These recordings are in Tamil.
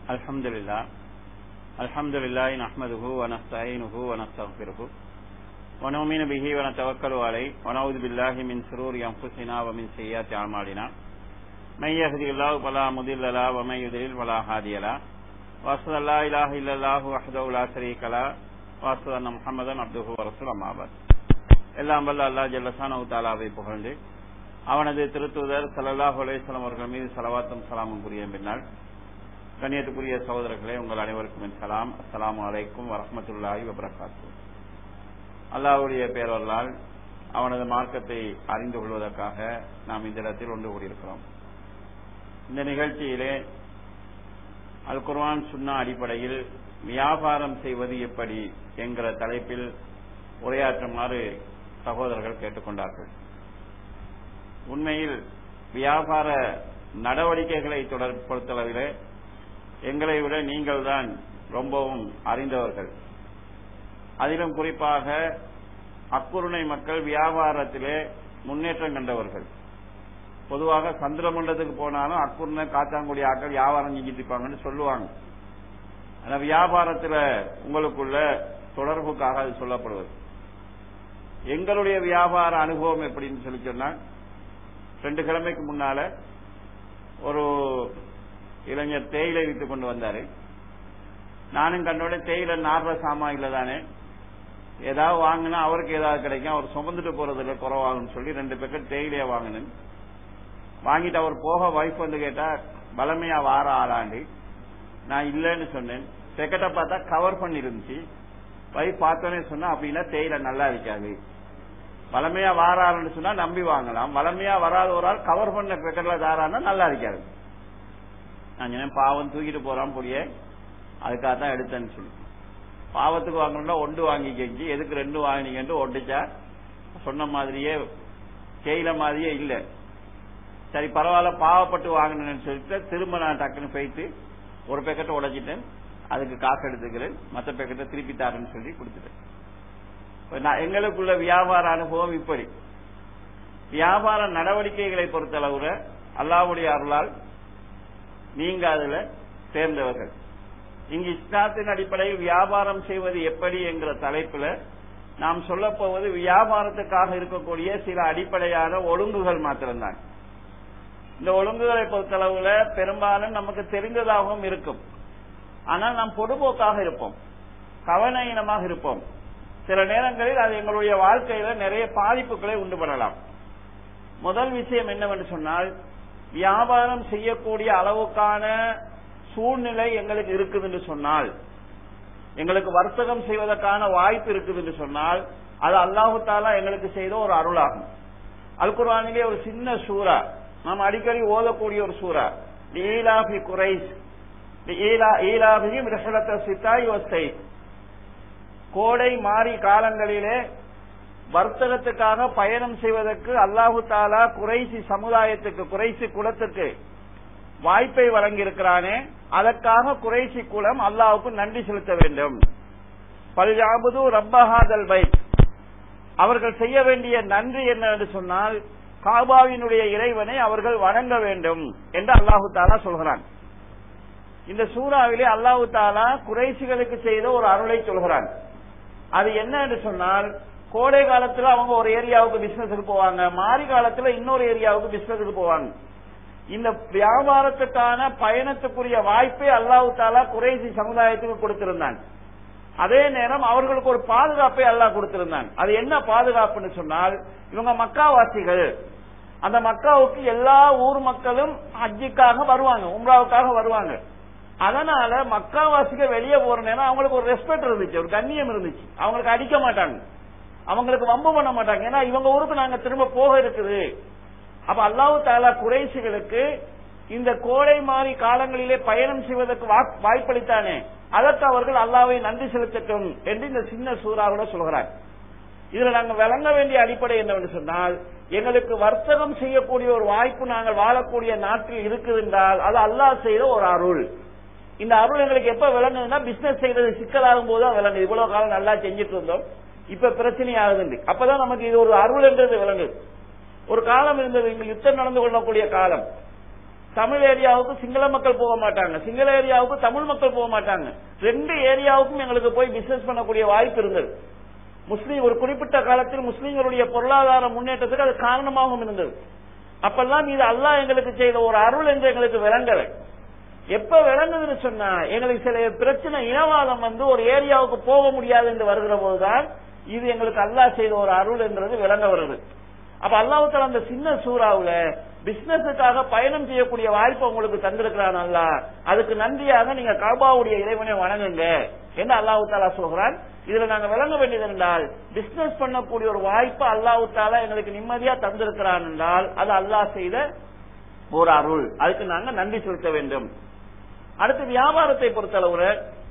الحمد لله الحمد لله نحمده ونستعينه ونستغفره ونؤمن به ونتوكل عليه ونعوذ بالله من شرور أنفسنا ومن سيئات أعمالنا من يهدي الله فلا مضل له ومن يضلل فلا هادي له وأشهد أن لا إله إلا الله وحده لا شريك له وأشهد أن محمدا عبده ورسوله أما بعد எல்லாம் வல்ல அல்லா ஜல்லசான தாலாவை புகழ்ந்து அவனது திருத்துதர் சல்லாஹ் அலேஸ்லாம் அவர்கள் மீது சலவாத்தும் சலாமும் புரிய பின்னால் கண்ணியத்துக்குரிய சகோதரர்களே உங்கள் அனைவருக்கும் என் சலாம் அஸ்லாம் வலைக்கும் வரமத்துல்லாஹி வபரகாத்து அல்லாஹுடைய பேரொருளால் அவனது மார்க்கத்தை அறிந்து கொள்வதற்காக நாம் இந்த இடத்தில் ஒன்று கூடியிருக்கிறோம் இந்த நிகழ்ச்சியிலே அல் குர்வான் சுன்னா அடிப்படையில் வியாபாரம் செய்வது எப்படி என்கிற தலைப்பில் உரையாற்றுமாறு சகோதரர்கள் கேட்டுக்கொண்டார்கள் உண்மையில் வியாபார நடவடிக்கைகளை தொடர் பொறுத்தளவிலே எங்களை விட நீங்கள் தான் ரொம்பவும் அறிந்தவர்கள் அதிலும் குறிப்பாக அக்குருணை மக்கள் வியாபாரத்திலே முன்னேற்றம் கண்டவர்கள் பொதுவாக சந்திரமண்டலத்துக்கு போனாலும் அக்குருணை காத்தாங்குடி ஆக்கள் வியாபாரம் செஞ்சுட்டு இருப்பாங்கன்னு சொல்லுவாங்க ஆனா வியாபாரத்தில் உங்களுக்குள்ள தொடர்புக்காக அது சொல்லப்படுவது எங்களுடைய வியாபார அனுபவம் எப்படின்னு சொல்லி சொன்னா ரெண்டு கிழமைக்கு முன்னால ஒரு இளைஞர் தேயிலை வித்து கொண்டு வந்தாரு நானும் கண்டோட தேயிலை நார்ற சாமான்ல தானே ஏதாவது வாங்கினா அவருக்கு ஏதாவது கிடைக்கும் அவர் சுமந்துட்டு போறதுல குறவாகும்னு சொல்லி ரெண்டு பேக்கெட் தேயிலைய வாங்கினேன் வாங்கிட்டு அவர் போக வைஃப் வந்து கேட்டா பலமையா வார ஆளாண்டு நான் இல்லைன்னு சொன்னேன் பெக்கெட்டை பார்த்தா கவர் பண்ணி இருந்துச்சு வைஃப் பார்த்தோன்னே சொன்னா அப்படின்னா தேயிலை நல்லா இருக்காது வளமையா வாராருன்னு சொன்னா நம்பி வாங்கலாம் வளமையா வராத ஒரு ஆள் கவர் பண்ண பெக்கெட்ல தாரான்னா நல்லா இருக்காது நான் சொன்னேன் பாவம் தூக்கிட்டு போறான் புரிய அதுக்காக தான் எடுத்தேன்னு சொல்லி பாவத்துக்கு வாங்கணும்னா ஒன்று வாங்கி கெஞ்சி எதுக்கு ரெண்டு வாங்கினீங்கன்னு ஒண்டிச்சா சொன்ன மாதிரியே தேயில மாதிரியே இல்லை சரி பரவாயில்ல பாவப்பட்டு வாங்கினேன்னு சொல்லிட்டு திரும்ப நான் டக்குன்னு போயிட்டு ஒரு பேக்கெட்டை உடைச்சிட்டேன் அதுக்கு காசு எடுத்துக்கிறேன் மற்ற பேக்கெட்டை திருப்பி தாருன்னு சொல்லி கொடுத்துட்டேன் எங்களுக்குள்ள வியாபார அனுபவம் இப்படி வியாபார நடவடிக்கைகளை பொறுத்தளவுல அல்லாவுடைய அருளால் நீங்க அதுல சேர்ந்தவர்கள் இங்கு இஸ்லாத்தின் அடிப்படையில் வியாபாரம் செய்வது எப்படி என்கிற தலைப்புல நாம் சொல்ல போவது வியாபாரத்துக்காக இருக்கக்கூடிய சில அடிப்படையான ஒழுங்குகள் மாத்திரம்தான் இந்த ஒழுங்குகளை பொறுத்தளவுல பெரும்பாலும் நமக்கு தெரிந்ததாகவும் இருக்கும் ஆனால் நாம் பொதுபோக்காக இருப்போம் கவனஈனமாக இருப்போம் சில நேரங்களில் அது எங்களுடைய வாழ்க்கையில நிறைய பாதிப்புகளை உண்டு பண்ணலாம் முதல் விஷயம் என்னவென்று சொன்னால் வியாபாரம் செய்யக்கூடிய அளவுக்கான சூழ்நிலை எங்களுக்கு இருக்குது என்று சொன்னால் எங்களுக்கு வர்த்தகம் செய்வதற்கான வாய்ப்பு இருக்குது என்று சொன்னால் அது அல்லாஹு தாலா எங்களுக்கு செய்த ஒரு அருளாகும் அல் குர்வானிலே ஒரு சின்ன சூறா நாம் அடிக்கடி ஓதக்கூடிய ஒரு சூறா ஈலாபி குறைஸ் ஈலாபியும் சித்தாய் வசை கோடை மாறி காலங்களிலே வர்த்தகத்துக்காக பயணம் செய்வதற்கு அல்லாஹு தாலா குறைசி சமுதாயத்துக்கு குறைசி குலத்துக்கு வாய்ப்பை வழங்கியிருக்கிறானே அதற்காக குறைசி குலம் அல்லாவுக்கு நன்றி செலுத்த வேண்டும் பல்ஜாபுது ரப்பஹாதல் பைக் அவர்கள் செய்ய வேண்டிய நன்றி என்ன என்று சொன்னால் காபாவினுடைய இறைவனை அவர்கள் வணங்க வேண்டும் என்று அல்லாஹு தாலா சொல்கிறான் இந்த சூறாவிலே அல்லாஹு தாலா குறைசிகளுக்கு செய்த ஒரு அருளை சொல்கிறான் அது என்ன என்று சொன்னால் கோடை காலத்துல அவங்க ஒரு ஏரியாவுக்கு பிசினஸுக்கு போவாங்க மாறி காலத்துல இன்னொரு ஏரியாவுக்கு பிசினஸுக்கு போவாங்க இந்த வியாபாரத்துக்கான பயணத்துக்குரிய வாய்ப்பை அல்லாஹு தாலா குறைசி சமுதாயத்துக்கு கொடுத்திருந்தான் அதே நேரம் அவர்களுக்கு ஒரு பாதுகாப்பை அல்லாஹ் கொடுத்திருந்தான் அது என்ன பாதுகாப்புன்னு சொன்னால் இவங்க மக்காவாசிகள் அந்த மக்காவுக்கு எல்லா ஊர் மக்களும் ஹஜ்ஜிக்காக வருவாங்க உம்ராவுக்காக வருவாங்க அதனால மக்காவாசிகள் வெளியே போற நேரம் அவங்களுக்கு ஒரு ரெஸ்பெக்ட் இருந்துச்சு ஒரு கண்ணியம் இருந்துச்சு அவங்களுக்கு அடிக்க மாட்டாங்க அவங்களுக்கு வம்பு பண்ண மாட்டாங்க ஏன்னா இவங்க ஊருக்கு நாங்க திரும்ப போக இருக்குது அப்ப அல்லாஹு தாலா குறைசிகளுக்கு இந்த கோடை மாறி காலங்களிலே பயணம் செய்வதற்கு வாய்ப்பளித்தானே அதற்கு அவர்கள் அல்லாவை நன்றி செலுத்தட்டும் என்று இந்த சின்ன சூறாவோட சொல்கிறார் இதுல நாங்கள் விளங்க வேண்டிய அடிப்படை என்னவென்று சொன்னால் எங்களுக்கு வர்த்தகம் செய்யக்கூடிய ஒரு வாய்ப்பு நாங்கள் வாழக்கூடிய நாட்டில் இருக்குது என்றால் அது அல்லாஹ் செய்த ஒரு அருள் இந்த அருள் எங்களுக்கு எப்ப விளங்குதுன்னா பிசினஸ் செய்யறது சிக்கலாகும் போது விளங்குது இவ்வளவு காலம் நல்லா செஞ்சுட்டு இருந்தோம் இப்ப பிரச்சனை ஆகுது அப்பதான் நமக்கு இது ஒரு அருள் என்றது விளங்குது ஒரு காலம் இருந்தது இங்க யுத்தம் நடந்து கொள்ளக்கூடிய காலம் தமிழ் ஏரியாவுக்கு சிங்கள மக்கள் போக மாட்டாங்க சிங்கள ஏரியாவுக்கு தமிழ் மக்கள் போக மாட்டாங்க ரெண்டு ஏரியாவுக்கும் எங்களுக்கு போய் பிசினஸ் பண்ணக்கூடிய வாய்ப்பு இருந்தது முஸ்லீம் ஒரு குறிப்பிட்ட காலத்தில் முஸ்லீம்களுடைய பொருளாதார முன்னேற்றத்துக்கு அது காரணமாகவும் இருந்தது அப்பெல்லாம் இது அல்லாஹ் எங்களுக்கு செய்த ஒரு அருள் என்று எங்களுக்கு விளங்கலை எப்ப விளங்குதுன்னு சொன்னா எங்களுக்கு சில பிரச்சனை இனவாதம் வந்து ஒரு ஏரியாவுக்கு போக முடியாது என்று வருகிற போதுதான் இது எங்களுக்கு அல்லாஹ் செய்த ஒரு அருள் என்றது விளங்க வருது அப்ப அல்லாஹால அந்த சின்ன சூறாவுல பிசினஸுக்காக பயணம் செய்யக்கூடிய வாய்ப்பு உங்களுக்கு தந்திருக்கிறான் அல்லா அதுக்கு நன்றியாக நீங்க கபாவுடைய இறைவனை வணங்குங்க என்று அல்லாஹு தாலா சொல்கிறான் இதுல நாங்க விளங்க வேண்டியது என்றால் பிசினஸ் பண்ணக்கூடிய ஒரு வாய்ப்பு அல்லாஹு தாலா எங்களுக்கு நிம்மதியா தந்திருக்கிறான் என்றால் அது அல்லாஹ் செய்த ஒரு அருள் அதுக்கு நாங்க நன்றி செலுத்த வேண்டும் அடுத்து வியாபாரத்தை பொறுத்தளவுல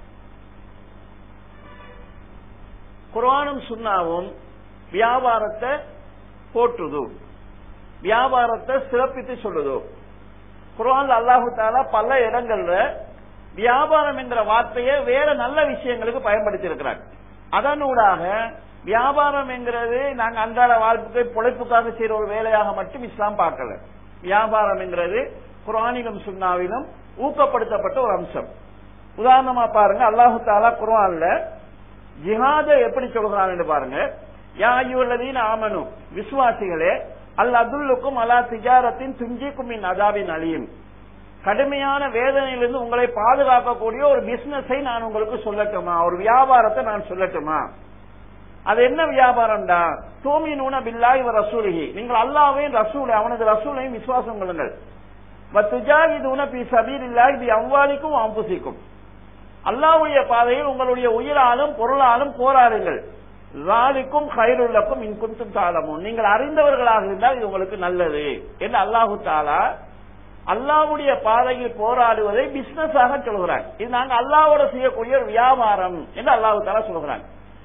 குரானும் சுண்ணாவும் வியாபாரத்தை போற்றுது வியாபாரத்தை சிறப்பித்து சொல்லுது குரான் அல்லாஹு தாலா பல இடங்கள்ல வியாபாரம் என்ற வார்த்தையை வேற நல்ல விஷயங்களுக்கு பயன்படுத்தி இருக்கிறார் அதனூடாக வியாபாரம் என்கிறது நாங்க அன்றாட வாழ்க்கை பொழைப்புக்காக செய்யற ஒரு வேலையாக மட்டும் இஸ்லாம் பார்க்கல வியாபாரம் என்கிறது குரானிலும் சுண்ணாவிலும் ஊக்கப்படுத்தப்பட்ட ஒரு அம்சம் உதாரணமா பாருங்க அல்லாஹு தாலா குரான்ல ஜிஹாத எப்படி சொல்கிறான் பாருங்க யா ஐயுள்ளதீன் ஆமனு விசுவாசிகளே அல் அதுல்லுக்கும் அலா திஜாரத்தின் துஞ்சிக்கும் இன் அதாபின் அழியும் கடுமையான வேதனையிலிருந்து உங்களை பாதுகாக்கக்கூடிய ஒரு பிசினஸை நான் உங்களுக்கு சொல்லட்டுமா ஒரு வியாபாரத்தை நான் சொல்லட்டுமா அது என்ன வியாபாரம்டா தூமி நூன பில்லா இவர் ரசூலிகி நீங்கள் அல்லாவையும் ரசூலை அவனது ரசூலையும் விசுவாசம் கொள்ளுங்கள் வத்துஜாகிதூன பி சபீர் இல்லா இது அவ்வாலிக்கும் அம்புசிக்கும் அல்லாவுடைய பாதையில் உங்களுடைய உயிராலும் பொருளாலும் போராடுங்கள் ராலிக்கும் கயிறுள்ளக்கும் இன்குந்தும் தாளமும் நீங்கள் அறிந்தவர்களாக இருந்தால் இது உங்களுக்கு நல்லது என்று அல்லாஹு தாலா அல்லாவுடைய பாதையில் போராடுவதை பிசினஸ் ஆக சொல்கிறான் இது நாங்க அல்லாவோட செய்யக்கூடிய ஒரு வியாபாரம் என்று அல்லாஹு தாலா சொல்கிறான்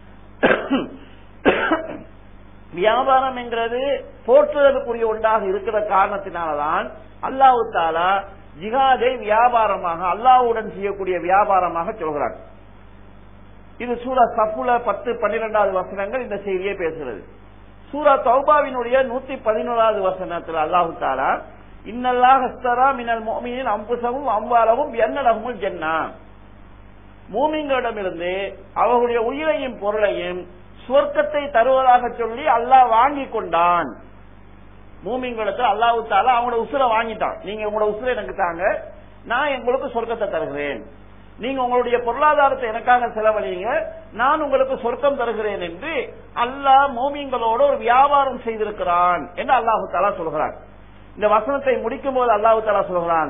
வியாபாரம் என்கிறது போற்றுதலுக்குரிய ஒன்றாக இருக்கிற காரணத்தினால்தான் அல்லாஹு தாலா ஜிகாதை வியாபாரமாக அல்லாவுடன் செய்யக்கூடிய வியாபாரமாக சொல்கிறான் இது சூரா சப்புல பத்து பன்னிரெண்டாவது வசனங்கள் இந்த செய்தியை பேசுகிறது சூரா தௌபாவினுடைய நூத்தி பதினோராவது வசனத்தில் அல்லாஹு தாலா இன்னல்லாஹ் ஹஸ்தரா மினல் மோமினின் அம்புசமும் அம்பாலவும் என்னடகமும் ஜென்னா மூமிங்களிடமிருந்து அவர்களுடைய உயிரையும் பொருளையும் சொர்க்கத்தை தருவதாக சொல்லி அல்லாஹ் வாங்கி கொண்டான் மூமிங்களுக்கு அல்லாஹு தாலா அவங்களோட உசுரை வாங்கிட்டான் நீங்க உங்களோட உசுரை எனக்கு தாங்க நான் உங்களுக்கு சொர்க்கத்தை தருகிறேன் நீங்க உங்களுடைய பொருளாதாரத்தை எனக்காக செலவழிங்க நான் உங்களுக்கு சொர்க்கம் தருகிறேன் என்று அல்லாஹ் மோமிங்களோட ஒரு வியாபாரம் செய்திருக்கிறான் என்று அல்லாஹு தாலா சொல்கிறான் இந்த வசனத்தை முடிக்கும் போது அல்லாஹு தாலா சொல்கிறான்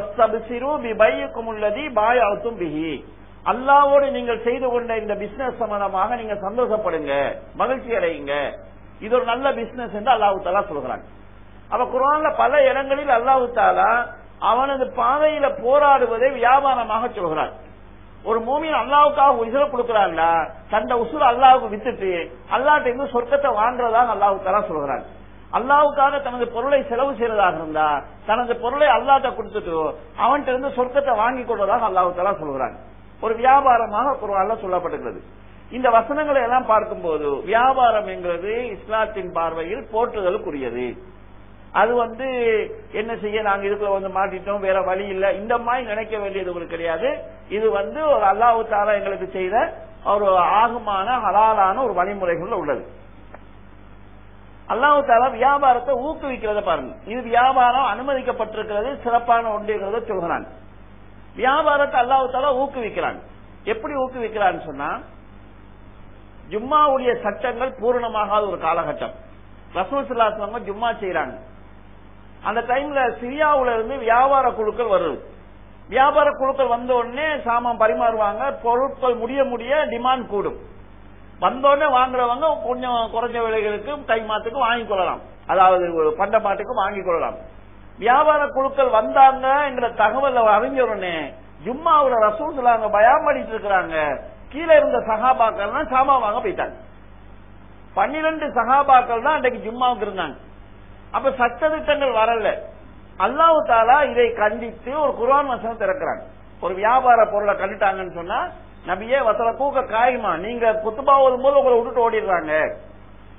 உள்ளதி பாய் அழுத்தும் பிஹி அல்லாவோடு நீங்கள் செய்து கொண்ட இந்த பிசினஸ் சம்பந்தமாக நீங்க சந்தோஷப்படுங்க மகிழ்ச்சி அடையுங்க இது ஒரு நல்ல பிசினஸ் என்று அல்லாஹு தாலா சொல்கிறான் அப்ப குரான்ல பல இடங்களில் அல்லாஹு தாலா அவனது பாதையில போராடுவதை வியாபாரமாக சொல்கிறான் ஒரு மூமியின் அல்லாவுக்காக உசுர கொடுக்கிறான்டா தந்த உசுர அல்லாவுக்கு வித்துட்டு அல்லாட்ட இருந்து சொர்க்கத்தை வாங்குறதாக அல்லாஹு தாலா சொல்கிறான் அல்லாவுக்காக தனது பொருளை செலவு செய்யறதாக இருந்தா தனது பொருளை அல்லாட்ட கொடுத்துட்டு அவன்கிட்ட இருந்து சொர்க்கத்தை வாங்கி கொள்வதாக அல்லாஹு தாலா சொல்கிறான் ஒரு வியாபாரமாக குரான்ல சொல்லப்பட்டுள்ளது இந்த வசனங்களை எல்லாம் பார்க்கும்போது வியாபாரம் என்கிறது இஸ்லாத்தின் பார்வையில் போற்றுதலுக்குரியது அது வந்து என்ன செய்ய நாங்க இதுக்குள்ள வந்து மாட்டிட்டோம் வேற வழி இல்ல இந்த மாதிரி நினைக்க வேண்டியது உங்களுக்கு கிடையாது இது வந்து ஒரு அல்லாஹு தாலா எங்களுக்கு செய்த ஒரு ஆகுமான ஹலாலான ஒரு வழிமுறைகள் உள்ளது அல்லாஹு தாலா வியாபாரத்தை ஊக்குவிக்கிறத பாருங்க இது வியாபாரம் அனுமதிக்கப்பட்டிருக்கிறது சிறப்பான ஒன்றுங்கிறத சொல்கிறான் வியாபாரத்தை அல்லாஹு தாலா ஊக்குவிக்கிறான் எப்படி ஊக்குவிக்கிறான்னு சொன்னா ஜும்மாவுடைய சட்டங்கள் பூரணமாகாத ஒரு காலகட்டம் ரசூல் சிலாசவங்க ஜும்மா செய்யறாங்க அந்த டைம்ல சிரியாவுல இருந்து வியாபார குழுக்கள் வருது வியாபார குழுக்கள் வந்த உடனே சாமான் பரிமாறுவாங்க பொருட்கள் முடிய முடிய டிமாண்ட் கூடும் வந்த உடனே வாங்குறவங்க கொஞ்சம் குறைஞ்ச விலைகளுக்கு கை மாத்துக்கு வாங்கிக் கொள்ளலாம் அதாவது பண்ட மாட்டுக்கு வாங்கிக் கொள்ளலாம் வியாபார குழுக்கள் வந்தாங்க என்ற தகவல் அறிஞ்ச உடனே ஜும்மாவுல ரசூல் சொல்லாங்க பயம் பண்ணிட்டு இருக்கிறாங்க கீழே இருந்த சகாபாக்கள் சாமா வாங்க போயிட்டாங்க பன்னிரண்டு சகாபாக்கள் தான் அன்றைக்கு ஜும்மாவுக்கு இருந்தாங்க அப்ப சட்ட திட்டங்கள் வரல அல்லாஹு தாலா இதை கண்டித்து ஒரு குர்ஆன் வசனம் திறக்கிறாங்க ஒரு வியாபார பொருளை கண்டுட்டாங்கன்னு சொன்னா நபியே வசல கூக்க காயுமா நீங்க குத்துபா ஓதும் போது உங்களை விட்டுட்டு ஓடிடுறாங்க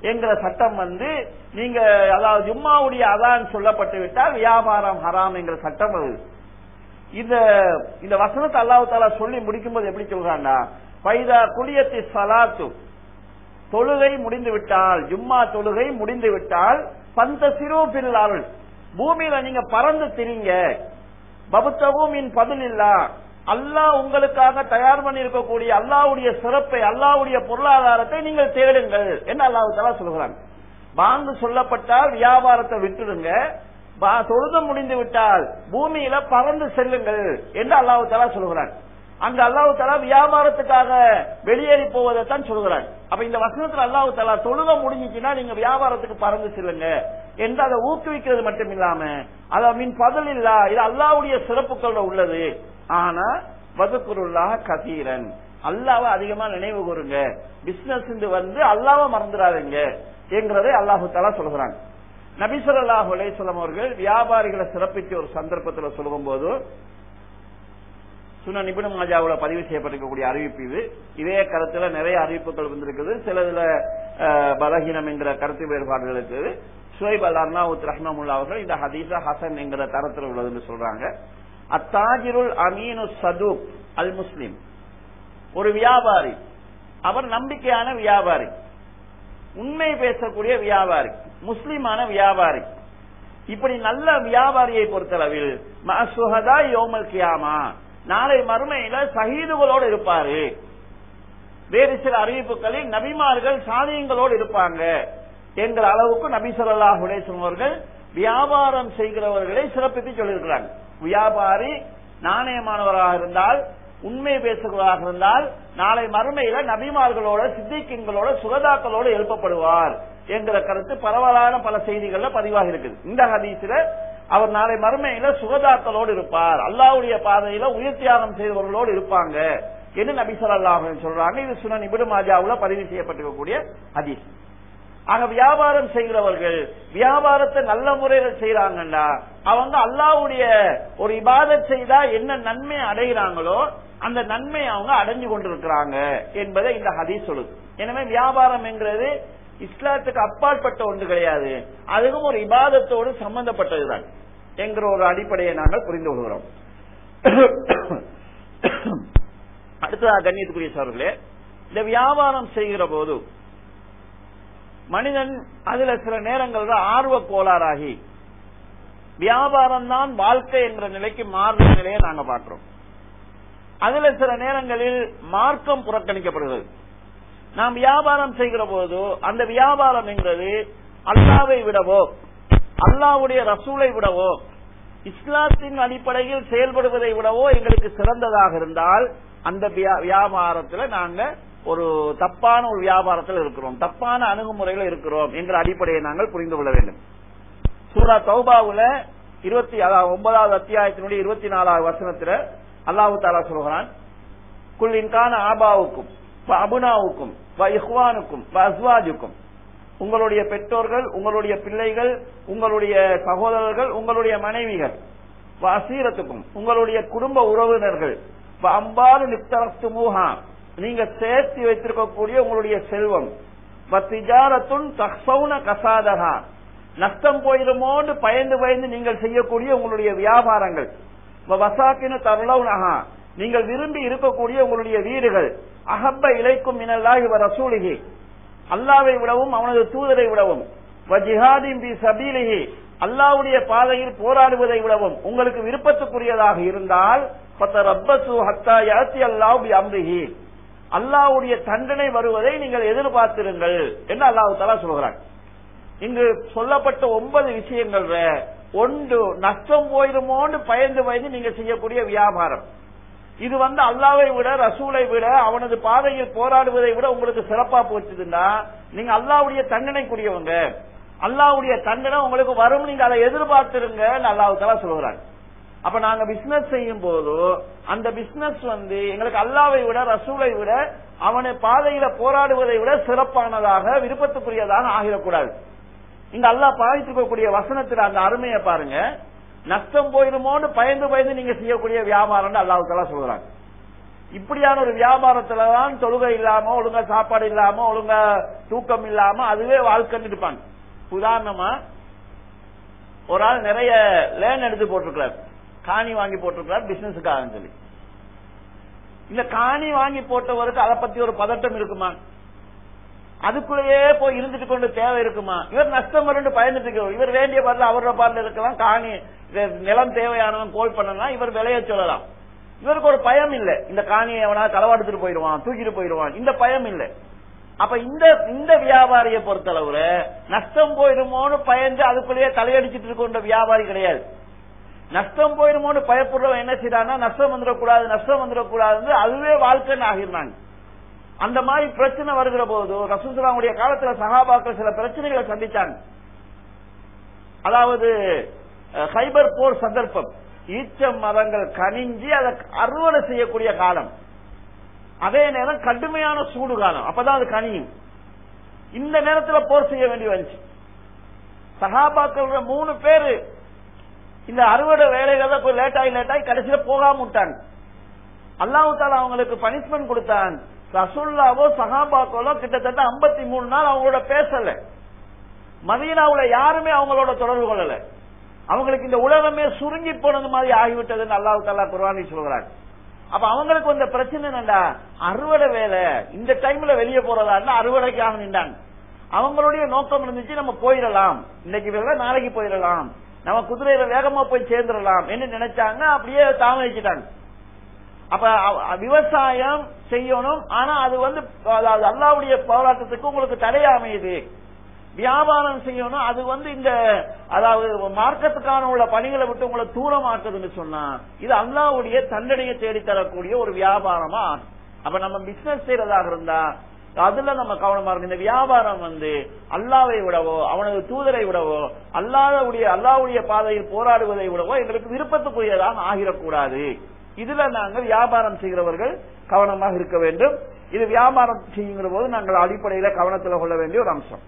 என்கிற சட்டம் வந்து நீங்க அதாவது ஜும்மாவுடைய அதான் சொல்லப்பட்டு விட்டால் வியாபாரம் ஹராம் என்கிற சட்டம் வருது இந்த இந்த வசனத்தை அல்லாஹ் தாலா சொல்லி முடிக்கும்போது எப்படி சொல்றான்னா பைதா குளியத்தி சலாத்து தொழுகை முடிந்து விட்டால் ஜும்மா தொழுகை முடிந்து விட்டால் பந்த சிறு பில்லாருள் பூமியில நீங்க பறந்து திரிங்க பபுத்தவும் இன் பதில் இல்லா அல்லாஹ் உங்களுக்காக தயார் பண்ணி இருக்கக்கூடிய அல்லாவுடைய சிறப்பை அல்லாவுடைய பொருளாதாரத்தை நீங்கள் தேடுங்கள் என்று அல்லாஹு தலா சொல்கிறாங்க பாங்கு சொல்லப்பட்டால் வியாபாரத்தை விட்டுடுங்க பா- தொழுது முடிந்து விட்டால் பூமியில பறந்து செல்லுங்கள் என்று அல்லாஹு தலா சொல்கிறான் அங்க அல்லாஹு தலா வியாபாரத்துக்காக வெளியேறி போவதைத்தான் சொல்கிறான் அப்ப இந்த வசனத்துல அல்லாஹு தலா தொழுக முடிஞ்சிச்சுன்னா நீங்க வியாபாரத்துக்கு பறந்து செல்லுங்க என்று அதை ஊக்குவிக்கிறது மட்டும் இல்லாம அத மின் பதில் இல்லா இது அல்லாவுடைய சிறப்புகளோட உள்ளது ஆனா வதுக்குருல்லாக கதீரன் அல்லாவை அதிகமா நினைவு கூறுங்க பிசினஸ் வந்து அல்லாவை மறந்துடாதீங்க என்கிறதை அல்லாஹு தலா சொல்கிறாங்க நபிசல்லாஹு அலையம் அவர்கள் வியாபாரிகளை சிறப்பிச்ச ஒரு சந்தர்ப்பத்தில் சொல்லும் போது சுன நிபுண மாஜாவுல பதிவு செய்யப்பட்டிருக்கக்கூடிய அறிவிப்பு இது இதே கருத்துல நிறைய அறிவிப்புகள் வந்திருக்குது சிலதுல அஹ், பலகீனம் என்கிற கருத்து வேறுபாடுகள் இருக்குது சுவைப் அல் அர்னாவுத் ரஹ்மமுல்லா அவர்கள் இந்த ஹதீஸா ஹசன் என்கிற தரத்தில் உள்ளதுன்னு சொல்றாங்க அத்தாஜிருல் அமீனு சதூக் அல் முஸ்லிம் ஒரு வியாபாரி அவர் நம்பிக்கையான வியாபாரி உண்மை பேசக்கூடிய வியாபாரி முஸ்லிமான வியாபாரி இப்படி நல்ல வியாபாரியை பொறுத்தளவில் மசுஹதா யோமல் கியாமா நாளை மறுமையில சஹீதுகளோடு இருப்பாரு வேறு சில அறிவிப்புகளில் நபிமார்கள் சாதியங்களோடு இருப்பாங்க என்கிற அளவுக்கு நபி ஸல்லல்லாஹு அலைஹி வஸல்லம் அவர்கள் வியாபாரம் செய்கிறவர்களை சிறப்பித்து சொல்லியிருக்கிறாங்க வியாபாரி நாணயமானவராக இருந்தால் உண்மை பேசுகிறவராக இருந்தால் நாளை மறுமையில நபிமார்களோட சித்திக்கிங்களோட சுகதாக்களோடு எழுப்பப்படுவார் என்கிற கருத்து பரவலான பல செய்திகள்ல பதிவாக இருக்குது இந்த ஹதீஸ்ல அவர் நாளை மறுமையில சுகதாக்களோடு இருப்பார் அல்லாஹ்வுடைய பாதையில உயிர் தியாகம் செய்தவர்களோடு இருப்பாங்க என்று நபி ஸல்லல்லாஹு அலைஹி வஸல்லம் சொல்றாங்க இது சுனன் இப்னு மாஜாவுல பதிவு செய்யப்பட்டிருக்கக்கூடிய ஹதீஸ் ஆக வியாபாரம் செய்கிறவர்கள் வியாபாரத்தை நல்ல முறையில செய்யறாங்கன்னா அவங்க அல்லாஹ்வுடைய ஒரு இபாதத் செய்தா என்ன நன்மை அடைகிறாங்களோ அந்த நன்மை அவங்க அடைஞ்சு கொண்டிருக்கிறாங்க என்பதை இந்த ஹதீஸ் சொல்லுது எனவே வியாபாரம் என்கிறது இஸ்லாத்துக்கு அப்பாற்பட்ட ஒன்று கிடையாது அதுவும் ஒரு இபாதத்தோடு சம்பந்தப்பட்டதுதான் என்கிற ஒரு அடிப்படையை நாங்கள் புரிந்து கொள்கிறோம் அடுத்ததாக கண்ணியத்துக்குரிய சார்களே இந்த வியாபாரம் செய்கிற போது மனிதன் அதுல சில நேரங்கள்ல ஆர்வ கோளாறாகி வியாபாரம் தான் வாழ்க்கை என்ற நிலைக்கு மாறுற நிலையை நாங்க பார்க்கிறோம் அதுல சில நேரங்களில் மார்க்கம் புறக்கணிக்கப்படுகிறது நாம் வியாபாரம் செய்கிற போது அந்த வியாபாரம் என்கிறது அல்லாவை விடவோ அல்லாவுடைய ரசூலை விடவோ இஸ்லாத்தின் அடிப்படையில் செயல்படுவதை விடவோ எங்களுக்கு சிறந்ததாக இருந்தால் அந்த வியா- வியாபாரத்துல நாங்க ஒரு தப்பான ஒரு வியாபாரத்தில் இருக்கிறோம் தப்பான அணுகுமுறையில் இருக்கிறோம் என்ற அடிப்படையை நாங்கள் புரிந்து கொள்ள வேண்டும் சூரா தௌபாவுல இருபத்தி அதாவது ஒன்பதாவது அத்தியாயத்தினுடைய இருபத்தி நாலாவது வசனத்துல அல்லாஹு தாலா சொல்கிறான் குல்லின்கான ஆபாவுக்கும் வ அபுனாவுக்கும் வ இஹ்வானுக்கும் வ அஸ்வாஜுக்கும் உங்களுடைய பெற்றோர்கள் உங்களுடைய பிள்ளைகள் உங்களுடைய சகோதரர்கள் உங்களுடைய மனைவிகள் வ அசீரத்துக்கும் உங்களுடைய குடும்ப உறவினர்கள் வ அம்பாறு நிப்தரஸ்து மூஹா நீங்க சேர்த்து வைத்திருக்கக்கூடிய உங்களுடைய செல்வம் வ திஜாரத்துன் தக்ஸௌன கசாதகா நஷ்டம் போயிடுமோன்னு பயந்து பயந்து நீங்கள் செய்யக்கூடிய உங்களுடைய வியாபாரங்கள் வ வசாக்கினு தருளவுனஹா நீங்கள் விரும்பி இருக்கக்கூடிய உங்களுடைய வீடுகள் அகப்ப இலைக்கும் மினல்லாஹி வ ரசூலிஹி அல்லாவை விடவும் அவனது தூதரை விடவும் வ ஜிஹாதின் பி சபீலிஹி அல்லாவுடைய பாதையில் போராடுவதை விடவும் உங்களுக்கு விருப்பத்துக்குரியதாக இருந்தால் ரப்பசு ஹத்தா யாத்தி அல்லாஹ் பி அம்ரிஹி அல்லாவுடைய தண்டனை வருவதை நீங்கள் எதிர்பார்த்திருங்கள் என்று அல்லாஹு தலா சொல்கிறான் இங்கு சொல்லப்பட்ட ஒன்பது விஷயங்கள் ஒன்று நஷ்டம் போயிடுமோன்னு பயந்து பயந்து நீங்க செய்யக்கூடிய வியாபாரம் இது வந்து அல்லாவை விட ரசூலை விட அவனது பாதையில் போராடுவதை விட உங்களுக்கு சிறப்பா போச்சுதுன்னா நீங்க அல்லாவுடைய தண்டனைக்குரியவங்க அல்லாவுடைய தண்டனை உங்களுக்கு வரும் நீங்க அதை எதிர்பார்த்திருங்க அல்லாஹு தலா சொல்கிறாங்க அப்ப நாங்க பிசினஸ் செய்யும் போது அந்த பிசினஸ் வந்து எங்களுக்கு அல்லாவை விட ரசூலை விட அவனை பாதையில போராடுவதை விட சிறப்பானதாக விருப்பத்துக்குரியதாக ஆகிடக்கூடாது இங்க அல்லாஹ் பாதித்துக்கக்கூடிய வசனத்துல அந்த அருமையை பாருங்க நஷ்டம் போயிடுமோன்னு பயந்து பயந்து நீங்க செய்யக்கூடிய வியாபாரம் அல்லாஹு தலா சொல்றாங்க இப்படியான ஒரு வியாபாரத்துலதான் தொழுகை இல்லாம ஒழுங்கா சாப்பாடு இல்லாம ஒழுங்கா தூக்கம் இல்லாம அதுவே வாழ்க்கைன்னு இருப்பாங்க உதாரணமா ஒரு ஆள் நிறைய லேன் எடுத்து போட்டிருக்கிறார் காணி வாங்கி போட்டிருக்கிறார் பிசினஸுக்காக சொல்லி இந்த காணி வாங்கி போட்டவருக்கு அதை பத்தி ஒரு பதட்டம் இருக்குமா அதுக்குள்ளேயே போய் இருந்துட்டு கொண்டு தேவை இருக்குமா இவர் நஷ்டம் வரும்னு பயந்துட்டு இருக்கிறவர் இவர் வேண்டிய பாடல அவரோட பாடல இருக்கலாம் காணி நிலம் தேவையானவன் கோல் பண்ணலாம் இவர் விளைய சொல்லலாம் இவருக்கு ஒரு பயம் இல்ல இந்த காணியை எவனா களவாடுத்துட்டு போயிடுவான் தூக்கிட்டு போயிடுவான் இந்த பயம் இல்ல அப்ப இந்த இந்த வியாபாரியை பொறுத்தளவுல நஷ்டம் போயிடுமோன்னு பயந்து அதுக்குள்ளேயே தலையடிச்சிட்டு இருக்கின்ற வியாபாரி கிடையாது நஷ்டம் போயிடுமோன்னு பயப்படுறவன் என்ன செய்யறான்னா நஷ்டம் வந்துடக்கூடாது நஷ்டம் வந்துடக்கூடாது அதுவே வாழ்க்கைன்னு ஆகிருந்தாங்க அந்த மாதிரி பிரச்சனை வருகிற போது ரசூசலாமுடைய காலத்துல சகாபாக்கள் சில பிரச்சனைகளை சந்திச்சாங்க அதாவது ஹைபர் போர் சந்தர்ப்பம் ஈச்ச மரங்கள் கனிஞ்சி அதை அறுவடை செய்யக்கூடிய காலம் அதே நேரம் கடுமையான சூடு காலம் அப்பதான் அது கனியும் இந்த நேரத்துல போர் செய்ய வேண்டி வந்துச்சு சகாபாக்கள் மூணு பேரு இந்த அறுவடை வேலைகளை போய் லேட் ஆகி லேட் ஆகி கடைசியில போகாம விட்டாங்க அல்லாஹு தாலா அவங்களுக்கு பனிஷ்மெண்ட் கொடுத்தான் ரசுல்லாவோ சகாபாக்களோ கிட்டத்தட்ட ஐம்பத்தி மூணு நாள் அவங்களோட பேசல மதீனாவுல யாருமே அவங்களோட தொடர்பு கொள்ளல அவங்களுக்கு இந்த உலகமே சுருங்கி போனது மாதிரி ஆகிவிட்டதுன்னு அல்லாஹு தாலா குர்வானி சொல்கிறாங்க அப்ப அவங்களுக்கு வந்த பிரச்சனை என்னண்டா அறுவடை வேலை இந்த டைம்ல வெளியே போறதா அறுவடைக்காக நின்றாங்க அவங்களுடைய நோக்கம் இருந்துச்சு நம்ம போயிடலாம் இன்னைக்கு வேலை நாளைக்கு போயிடலாம் நம்ம குதிரையில வேகமா போய் சேர்ந்துடலாம் என்று நினைச்சாங்க அப்படியே தாமதிச்சுட்டாங்க அப்ப விவசாயம் செய்யணும் ஆனா அது வந்து அல்லாவுடைய போராட்டத்துக்கு உங்களுக்கு தடை அமையுது வியாபாரம் செய்யணும் அது வந்து இந்த அதாவது மார்க்கத்துக்கான உள்ள பணிகளை விட்டு உங்களை தூரமாக்குதுன்னு சொன்னா இது அல்லாவுடைய தண்டனையை தேடித்தரக்கூடிய ஒரு வியாபாரமா அப்ப நம்ம பிசினஸ் செய்யறதாக இருந்தா அதுல நம்ம கவனமா இருக்கு இந்த வியாபாரம் வந்து அல்லாவை விடவோ அவனது தூதரை விடவோ அல்லாவுடைய அல்லாவுடைய பாதையில் போராடுவதை விடவோ எங்களுக்கு விருப்பத்துக்குரியதாக ஆகிடக்கூடாது இதுல நாங்கள் வியாபாரம் செய்கிறவர்கள் கவனமாக இருக்க வேண்டும் இது வியாபாரம் செய்யுங்கிற போது நாங்கள் அடிப்படையில கவனத்தில் கொள்ள வேண்டிய ஒரு அம்சம்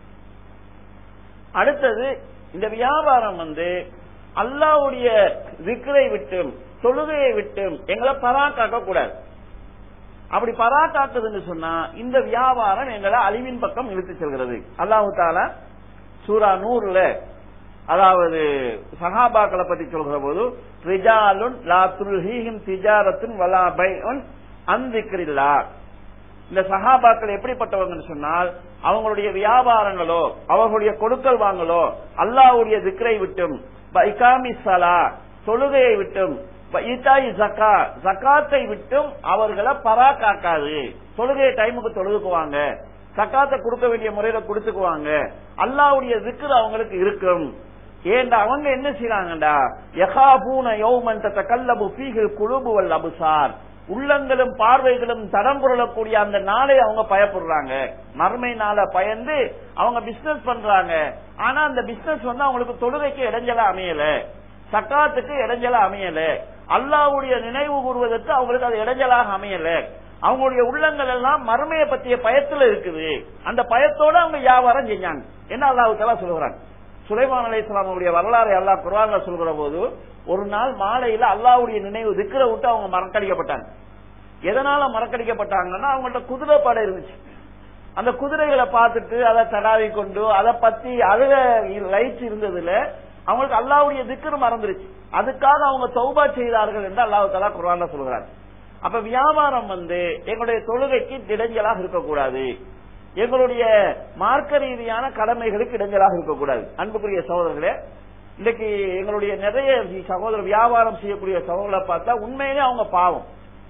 அடுத்தது இந்த வியாபாரம் வந்து அல்லாவுடைய விக்கிரை விட்டும் தொழுகையை விட்டும் எங்களை பராக்காக்க கூடாது அப்படி பராக்காக்குதுன்னு சொன்னா இந்த வியாபாரம் எங்களை அழிவின் பக்கம் இழுத்து செல்கிறது அல்லாஹு தாலா சூரா நூறுல அதாவது சஹாபாக்களை பத்தி சொல்கிற போது ரிஜாலுன் லா துல்ஹீஹிம் திஜாரத்துன் வலா பைஉன் அந்திக்கிரில்லா இந்த சஹாபாக்கள் எப்படிப்பட்டவங்கன்னு சொன்னால் அவங்களுடைய வியாபாரங்களோ அவர்களுடைய கொடுக்கல் வாங்கலோ அல்லாவுடைய திக்ரை விட்டும் இகாமி சலா தொழுகையை விட்டும் ஈத்தாயி ஜக்கா ஜக்காத்தை விட்டும் அவர்களை பரா காக்காது தொழுகையை டைமுக்கு தொழுதுக்குவாங்க சக்காத்தை கொடுக்க வேண்டிய முறையில கொடுத்துக்குவாங்க அல்லாவுடைய திக்ரு அவங்களுக்கு இருக்கும் ஏண்டா அவங்க என்ன செய்யறாங்கடா யகாபூன யௌமன் தக்கல்லபு ஃபீஹில் குழுபுவல் அபுசார் உள்ளங்களும் பார்வைகளும் தடம் புரளக்கூடிய அந்த நாளை அவங்க பயப்படுறாங்க மறுமை நாளை பயந்து அவங்க பிசினஸ் பண்றாங்க ஆனா அந்த பிசினஸ் வந்து அவங்களுக்கு தொழுகைக்கு இடைஞ்சலா அமையல சக்காத்துக்கு இடைஞ்சலா அமையல அல்லாவுடைய நினைவு கூறுவதற்கு அவங்களுக்கு அது இடைஞ்சலாக அமையல அவங்களுடைய உள்ளங்கள் எல்லாம் மறுமையை பற்றிய பயத்துல இருக்குது அந்த பயத்தோட அவங்க வியாபாரம் செஞ்சாங்க என்ன அல்லாவுக்கெல்லாம் சொல்லுகிறாங்க சுலைமான் அலி இஸ்லாமுடைய வரலாறு அல்லாஹ் குரான்ல சொல்கிற போது ஒரு நாள் மாலையில அல்லாவுடைய நினைவு திக்கிற விட்டு அவங்க மறக்கடிக்கப்பட்டாங்க எதனால மறக்கடிக்கப்பட்டாங்கன்னா அவங்கள்ட்ட குதிரை படை இருந்துச்சு அந்த குதிரைகளை பார்த்துட்டு அதை தடாவி கொண்டு அதை பத்தி அதுல லைட் இருந்ததுல அவங்களுக்கு அல்லாவுடைய திக்கர் மறந்துருச்சு அதுக்காக அவங்க தௌபா செய்தார்கள் என்று அல்லாஹு தலா குரான்ல சொல்கிறார் அப்ப வியாபாரம் வந்து எங்களுடைய தொழுகைக்கு இடைஞ்சலாக இருக்கக்கூடாது எங்களுடைய மார்க்க ரீதியான கடமைகளுக்கு இடைஞ்சலாக இருக்கக்கூடாது அன்புக்குரிய சகோதரர்களே இன்னைக்கு எங்களுடைய நிறைய சகோதர வியாபாரம் செய்யக்கூடிய சகோதரரை பார்த்தா உண்மையிலே அவங்க பாவம்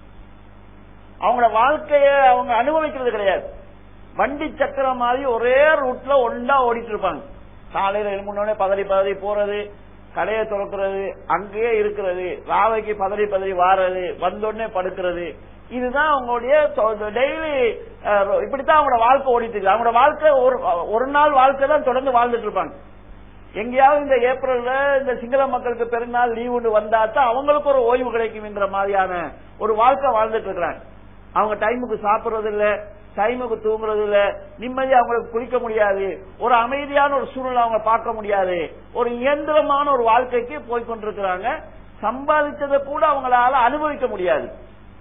அவங்களோட வாழ்க்கைய அவங்க அனுபவிக்கிறது கிடையாது வண்டி சக்கரம் மாதிரி ஒரே ரூட்ல ஒண்டா ஓடிட்டு இருப்பாங்க காலையில எழுமுன்னே பதறி பதறி போறது கடையை திறக்கிறது அங்கேயே இருக்கிறது ராவைக்கு பதறி பதறி வாரது வந்தோடனே படுக்கிறது இதுதான் அவங்களுடைய டெய்லி இப்படித்தான் அவங்களோட வாழ்க்கை ஓடிட்டு இருக்கு அவங்களோட வாழ்க்கை ஒரு ஒரு நாள் வாழ்க்கை தான் தொடர்ந்து வாழ்ந்துட்டு இருப்பாங்க எங்கேயாவது இந்த ஏப்ரல்ல இந்த சிங்கள மக்களுக்கு பெருநாள் லீவுன்னு வந்தா தான் அவங்களுக்கு ஒரு ஓய்வு கிடைக்கும்ன்ற மாதிரியான ஒரு வாழ்க்கை வாழ்ந்துட்டு இருக்கிறாங்க அவங்க டைமுக்கு சாப்பிடுறது இல்ல டைமுக்கு தூங்குறது இல்ல நிம்மதியா அவங்களுக்கு குளிக்க முடியாது ஒரு அமைதியான ஒரு சூழ்நிலை அவங்க பார்க்க முடியாது ஒரு இயந்திரமான ஒரு வாழ்க்கைக்கு போய்கொண்டிருக்கிறாங்க சம்பாதிச்சதை கூட அவங்களால அனுபவிக்க முடியாது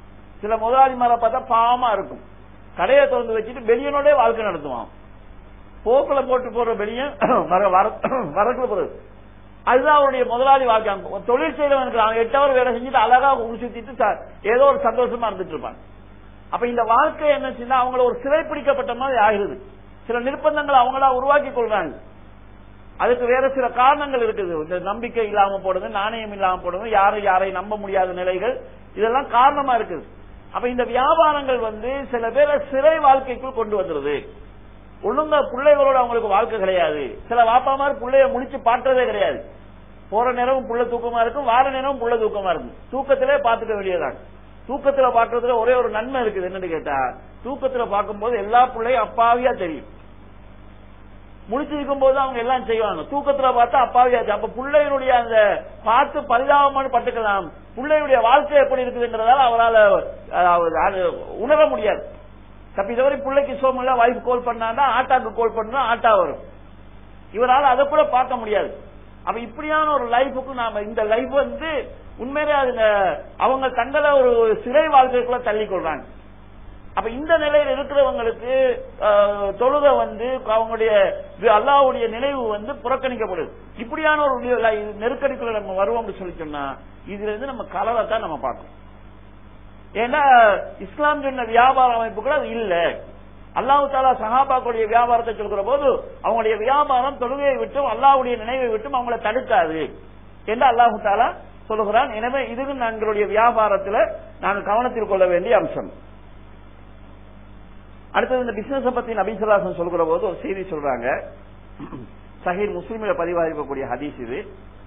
சில முதலாளிமாரை பார்த்தா பாவமா இருக்கும் கடையை திறந்து வச்சுட்டு வெளியனோட வாழ்க்கை நடத்துவான் போக்குல போட்டு போற வெளியே வரக்குல போறது அதுதான் அவருடைய முதலாளி வாழ்க்கை ஒரு தொழில் செய்யறவனுக்கு அவன் எட்டு அவர் வேலை செஞ்சுட்டு அழகா ஊர் சுத்திட்டு ச- ஏதோ ஒரு சந்தோஷமா இருந்துட்டு இருப்பான் அப்ப இந்த வாழ்க்கை என்ன செய்யணும் அவங்கள ஒரு சிறை பிடிக்கப்பட்ட மாதிரி ஆகிறது சில நிர்பந்தங்களை அவங்களா உருவாக்கி கொள்றாங்க அதுக்கு வேற சில காரணங்கள் இருக்குது இந்த நம்பிக்கை இல்லாம போடுறது நாணயம் இல்லாம போடுறது யாரும் யாரை நம்ப முடியாத நிலைகள் இதெல்லாம் காரணமா இருக்குது அப்ப இந்த வியாபாரங்கள் வந்து சில பேரை சிறை வாழ்க்கைக்குள் கொண்டு வந்துருது ஒழுங்கா பிள்ளைகளோட அவங்களுக்கு வாழ்க்கை கிடையாது சில வாப்பா மாதிரி பிள்ளைய முடிச்சு பாட்டுறதே கிடையாது போற நேரமும் புள்ள தூக்கமா இருக்கும் வார நேரமும் புள்ள தூக்கமா இருக்கும் தூக்கத்திலே பாத்துக்க வேண்டியதான் தூக்கத்துல பாக்குறதுல ஒரே ஒரு நன்மை இருக்குது என்னன்னு கேட்டா தூக்கத்துல பார்க்கும்போது எல்லா பிள்ளையும் அப்பாவியா தெரியும் முடிச்சிருக்கும் போது அவங்க எல்லாம் செய்வாங்க தூக்கத்துல பார்த்தா அப்பாவியாச்சு அப்ப பிள்ளையினுடைய அந்த பார்த்து பரிதாபமான பட்டுக்கலாம் பிள்ளையுடைய வாழ்க்கை எப்படி இருக்குதுன்றதால அவரால் அதாவது அது உணர முடியாது தப்பி தவறி பிள்ளைக்கு சோமல்ல வைஃப் கோல் பண்ணாண்டா ஆட்டாக்கு கோல் பண்ணா ஆட்டா வரும் இவரால் அதை கூட பார்க்க முடியாது அப்ப இப்படியான ஒரு லைஃபுக்கு நாம இந்த லைஃப் வந்து உண்மையிலே அது அவங்க தங்களை ஒரு சிறை வாழ்க்கைக்குள்ள தள்ளி கொள்றாங்க அப்ப இந்த நிலையில் இருக்கிறவங்களுக்கு அஹ், தொழுகை வந்து அவங்களுடைய அல்லாவுடைய நினைவு வந்து புறக்கணிக்கப்படுது இப்படியான ஒரு li- நெருக்கடிக்குள்ள நம்ம வருவோம்னு சொல்லி சொன்னா இதுல இருந்து நம்ம கலரை தான் நம்ம பார்க்கணும் ஏன்னா இஸ்லாம் சொன்ன வியாபார அமைப்பு கூட அது இல்ல அல்லாஹு தாலா சஹாபாக்களுடைய வியாபாரத்தை சொல்கிற போது அவங்களுடைய வியாபாரம் தொழுகையை விட்டும் அல்லாஹ்வுடைய நினைவை விட்டும் அவங்கள தடுக்காது என்று அல்லாஹு தாலா சொல்லுகிறான் எனவே இதுவும் எங்களுடைய வியாபாரத்தில் நாங்கள் கவனத்தில் கொள்ள வேண்டிய அம்சம் அடுத்தது இந்த பிசினஸ் பத்தி நபிசல்லாசன் சொல்கிற போது ஒரு செய்தி சொல்றாங்க சஹீர் முஸ்லீமில் பதிவாகிக்கக்கூடிய ஹதீஸ் இது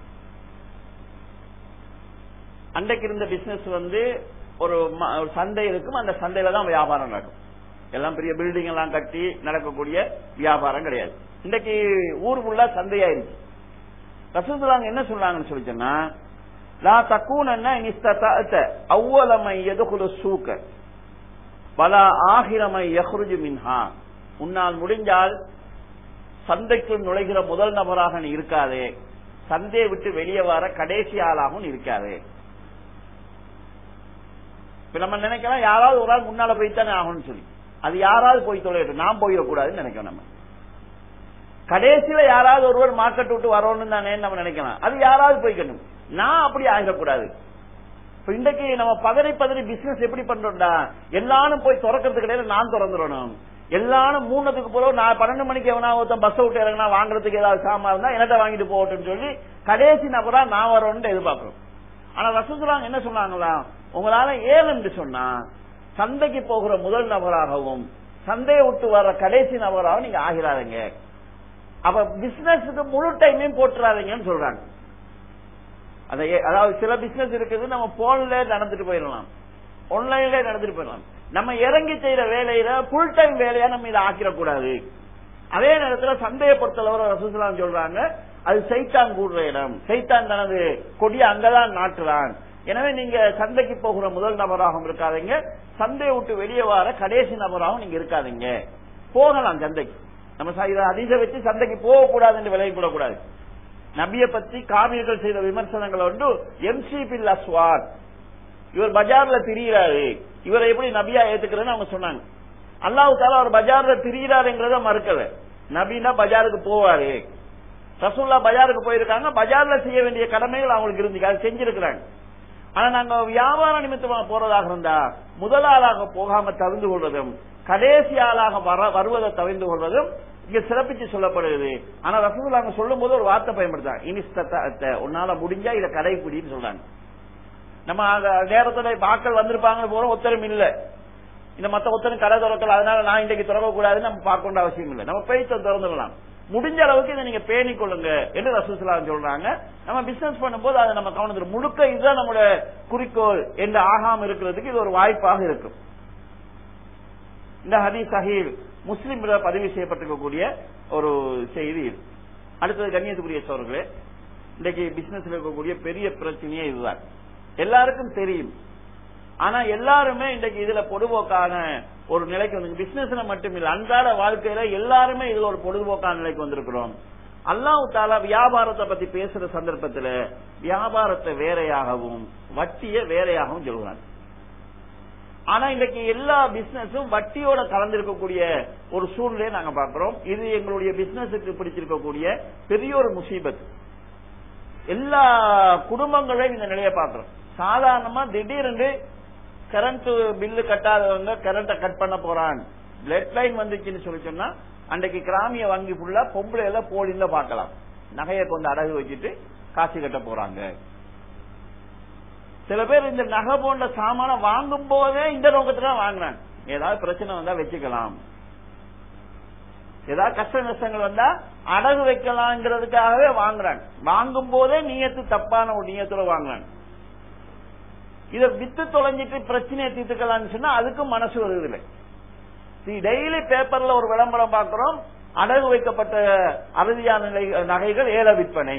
அன்றைக்கு இருந்த பிசினஸ் வந்து ஒரு ம- ஒரு சந்தை இருக்கும் அந்த சந்தையில தான் வியாபாரம் நடக்கும் எல்லாம் பெரிய பில்டிங் எல்லாம் கட்டி நடக்கக்கூடிய வியாபாரம் கிடையாது இன்றைக்கு ஊர் ஃபுல்லா சந்தையாயிருச்சு ரசூலுல்லாஹ் என்ன சொல்றாங்கன்னு சொல்லி சொன்னா லா தக்கூனன்ன இனிஸ்தத அவ்வளமை எதுகுலு சூக்க பல ஆகிரமை யஹ்ருஜு மின்ஹா உன்னால் முடிஞ்சால் சந்தைக்குள் நுழைகிற முதல் நபராக நீ இருக்காதே சந்தையை விட்டு வெளியே வர கடைசி ஆளாகவும் நீ இருக்காதே இப்ப நம்ம நினைக்கலாம் யாராவது ஒரு ஆள் முன்னால போய்த்தானே ஆகணும்னு சொல்லி அது யாராவது போய் தொலையிட்டு நான் போயிடக்கூடாதுன்னு நினைக்கிறோம் நம்ம கடைசியில யாராவது ஒருவர் மார்க்கெட் விட்டு வரணும்னு தானே நம்ம நினைக்கலாம் அது யாராவது போய்க்கணும் நான் அப்படி ஆகிடக்கூடாது இப்ப இன்றைக்கு நம்ம பதறி பதறி பிசினஸ் எப்படி பண்றோம்டா எல்லாரும் போய் திறக்கிறது கிடையாது நான் திறந்துடணும் எல்லாரும் மூணுத்துக்கு போல நான் பன்னெண்டு மணிக்கு எவனா ஒருத்தன் பஸ் விட்டு இறங்கினா வாங்குறதுக்கு ஏதாவது சாமான் இருந்தா என்னட்ட வாங்கிட்டு போகட்டும்னு சொல்லி கடைசி நபரா நான் வரணும்னு எதிர்பார்க்கிறோம் ஆனா வசூலாங்க என்ன சொன்னாங்களா உங்களால ஏழு என்று சொன்னா சந்தைக்கு போகிற முதல் நபராகவும் சந்தையை விட்டு வர்ற கடைசி நபராகவும் நீங்க ஆகிறாருங்க அப்ப பிசினஸுக்கு முழு டைமையும் போட்டுறாதீங்கன்னு சொல்றாங்க அதை ஏ- அதாவது சில பிசினஸ் இருக்குது நம்ம போன்ல நடந்துட்டு போயிடலாம் ஆன்லைன்ல நடந்துட்டு போயிடலாம் நம்ம இறங்கி செய்யற வேலையில ஃபுல் டைம் வேலையா நம்ம இதை ஆக்கிடக்கூடாது அதே நேரத்துல சந்தையை பொறுத்தளவு ரசூசலாம் சொல்றாங்க அது சைத்தான் கூடுற இடம் சைத்தான் தனது கொடிய அங்கதான் நாட்டுறான் எனவே நீங்க சந்தைக்கு போகிற முதல் நபராகவும் இருக்காதீங்க சந்தையை விட்டு வெளியே வர கடைசி நபராகவும் நீங்க இருக்காதீங்க போகலாம் சந்தைக்கு நம்ம ச- இதை அதிக வச்சு சந்தைக்கு போகக்கூடாது என்று விலகி கூடாது நபியை பத்தி காவியர்கள் செய்த விமர்சனங்கள் ஒன்று எம்சி பில் அஸ்வாட் இவர் பஜார்ல திரியிறாரு இவரை எப்படி நபியா ஏத்துக்கிறேன்னு அவங்க சொன்னாங்க அல்லாஹ் தாலா அவர் பஜார்ல திரியிறாருங்கிறத மறுக்கல நபினா பஜாருக்கு போவாரு ரசூல்லா பஜாருக்கு போயிருக்காங்க பஜார்ல செய்ய வேண்டிய கடமைகள் அவங்களுக்கு இருந்துச்சு அதை செஞ்சிருக்கிறாங்க ஆனா நாங்க வியாபார நிமித்தமா போறதாக இருந்தா முதல் ஆளாக போகாம தவிர்ந்து கொள்வதும் கடைசி ஆளாக வர- வருவதை தவிர்ந்து கொள்வதும் இங்க சிறப்பிச்சு சொல்லப்படுகிறது ஆனா ரசூல்லா அங்க சொல்லும் போது ஒரு வார்த்தை பயன்படுத்தாங்க இனிஸ்தத்த உன்னால முடிஞ்சா இதை கடைபிடின்னு சொல்றாங்க நம்ம அங்க நேரத்தோட பாக்கள் வந்திருப்பாங்கன்னு போறோம் ஒத்தரும் இல்ல இந்த மத்த ஒத்தரும் கடை திறக்கல அதனால நான் இன்றைக்கு திறக்க கூடாதுன்னு நம்ம பார்க்க வேண்டிய அவசியம் இல்லை நம்ம போய் திறந்துடலாம் முடிஞ்ச அளவுக்கு இதை நீங்க பேணிக் கொள்ளுங்க என்று ரசூசலாம் சொல்றாங்க நம்ம பிசினஸ் பண்ணும்போது அதை நம்ம கவனத்தில் முழுக்க இதுதான் நம்முடைய குறிக்கோள் என்று ஆகாம இருக்கிறதுக்கு இது ஒரு வாய்ப்பாக இருக்கும் இந்த ஹதீஸ் சஹீல் முஸ்லிம் பதிவு செய்யப்பட்டிருக்கக்கூடிய ஒரு செய்தி இது. அடுத்தது கண்ணியத்துக்குரிய சோர்களே இன்றைக்கு பிசினஸ்ல இருக்கக்கூடிய பெரிய பிரச்சனையே இதுதான் எல்லாருக்கும் தெரியும் ஆனா எல்லாருமே இன்றைக்கு இதுல பொதுபோக்கான ஒரு நிலைக்கு வந்து பிசினஸ்ல மட்டும் இல்ல அன்றாட வாழ்க்கையில எல்லாருமே இதுல ஒரு பொழுதுபோக்கான நிலைக்கு வந்திருக்கிறோம் அல்லாஹ் தாலா வியாபாரத்தை பத்தி பேசுற சந்தர்ப்பத்துல வியாபாரத்தை வேறையாகவும் வட்டியை வேறையாகவும் சொல்கிறாங்க ஆனா இன்றைக்கு எல்லா பிசினஸும் வட்டியோட கலந்திருக்கக்கூடிய ஒரு சூழ்நிலையை நாங்க பார்க்கிறோம் இது எங்களுடைய பிசினஸுக்கு பிடிச்சிருக்கக்கூடிய பெரிய ஒரு முசீபத் எல்லா குடும்பங்களையும் இந்த நிலையை பார்க்கிறோம் சாதாரணமா திடீர்னு கரண்ட் பில்லு கட்டாதவங்க கரண்ட கட் பண்ண போறான் பிளட் லைன் வந்துச்சுன்னு சொல்லி சொன்னா அன்றைக்கு கிராமிய வங்கி ஃபுல்லா பொம்பளை எல்லாம் போலில பார்க்கலாம் நகையை கொண்டு அடகு வச்சுட்டு காசு கட்ட போறாங்க சில பேர் இந்த நகை போன்ற சாமான வாங்கும் போதே இந்த நோக்கத்துல வாங்குறாங்க ஏதாவது பிரச்சனை வந்தா வச்சுக்கலாம் ஏதாவது கஷ்ட நஷ்டங்கள் வந்தா அடகு வைக்கலாங்கிறதுக்காகவே வாங்குறாங்க வாங்கும் போதே நீயத்து தப்பான ஒரு நீயத்துல வாங்குறாங்க இத வித்து தொலைஞ்சிட்டு பிரச்சனையை தீர்த்துக்கலாம்னு சொன்னா அதுக்கும் மனசு வருவதில்லை டெய்லி பேப்பர்ல ஒரு விளம்பரம் பார்க்கிறோம் அடகு வைக்கப்பட்ட அறுதியான நிலை- நகைகள் ஏல விற்பனை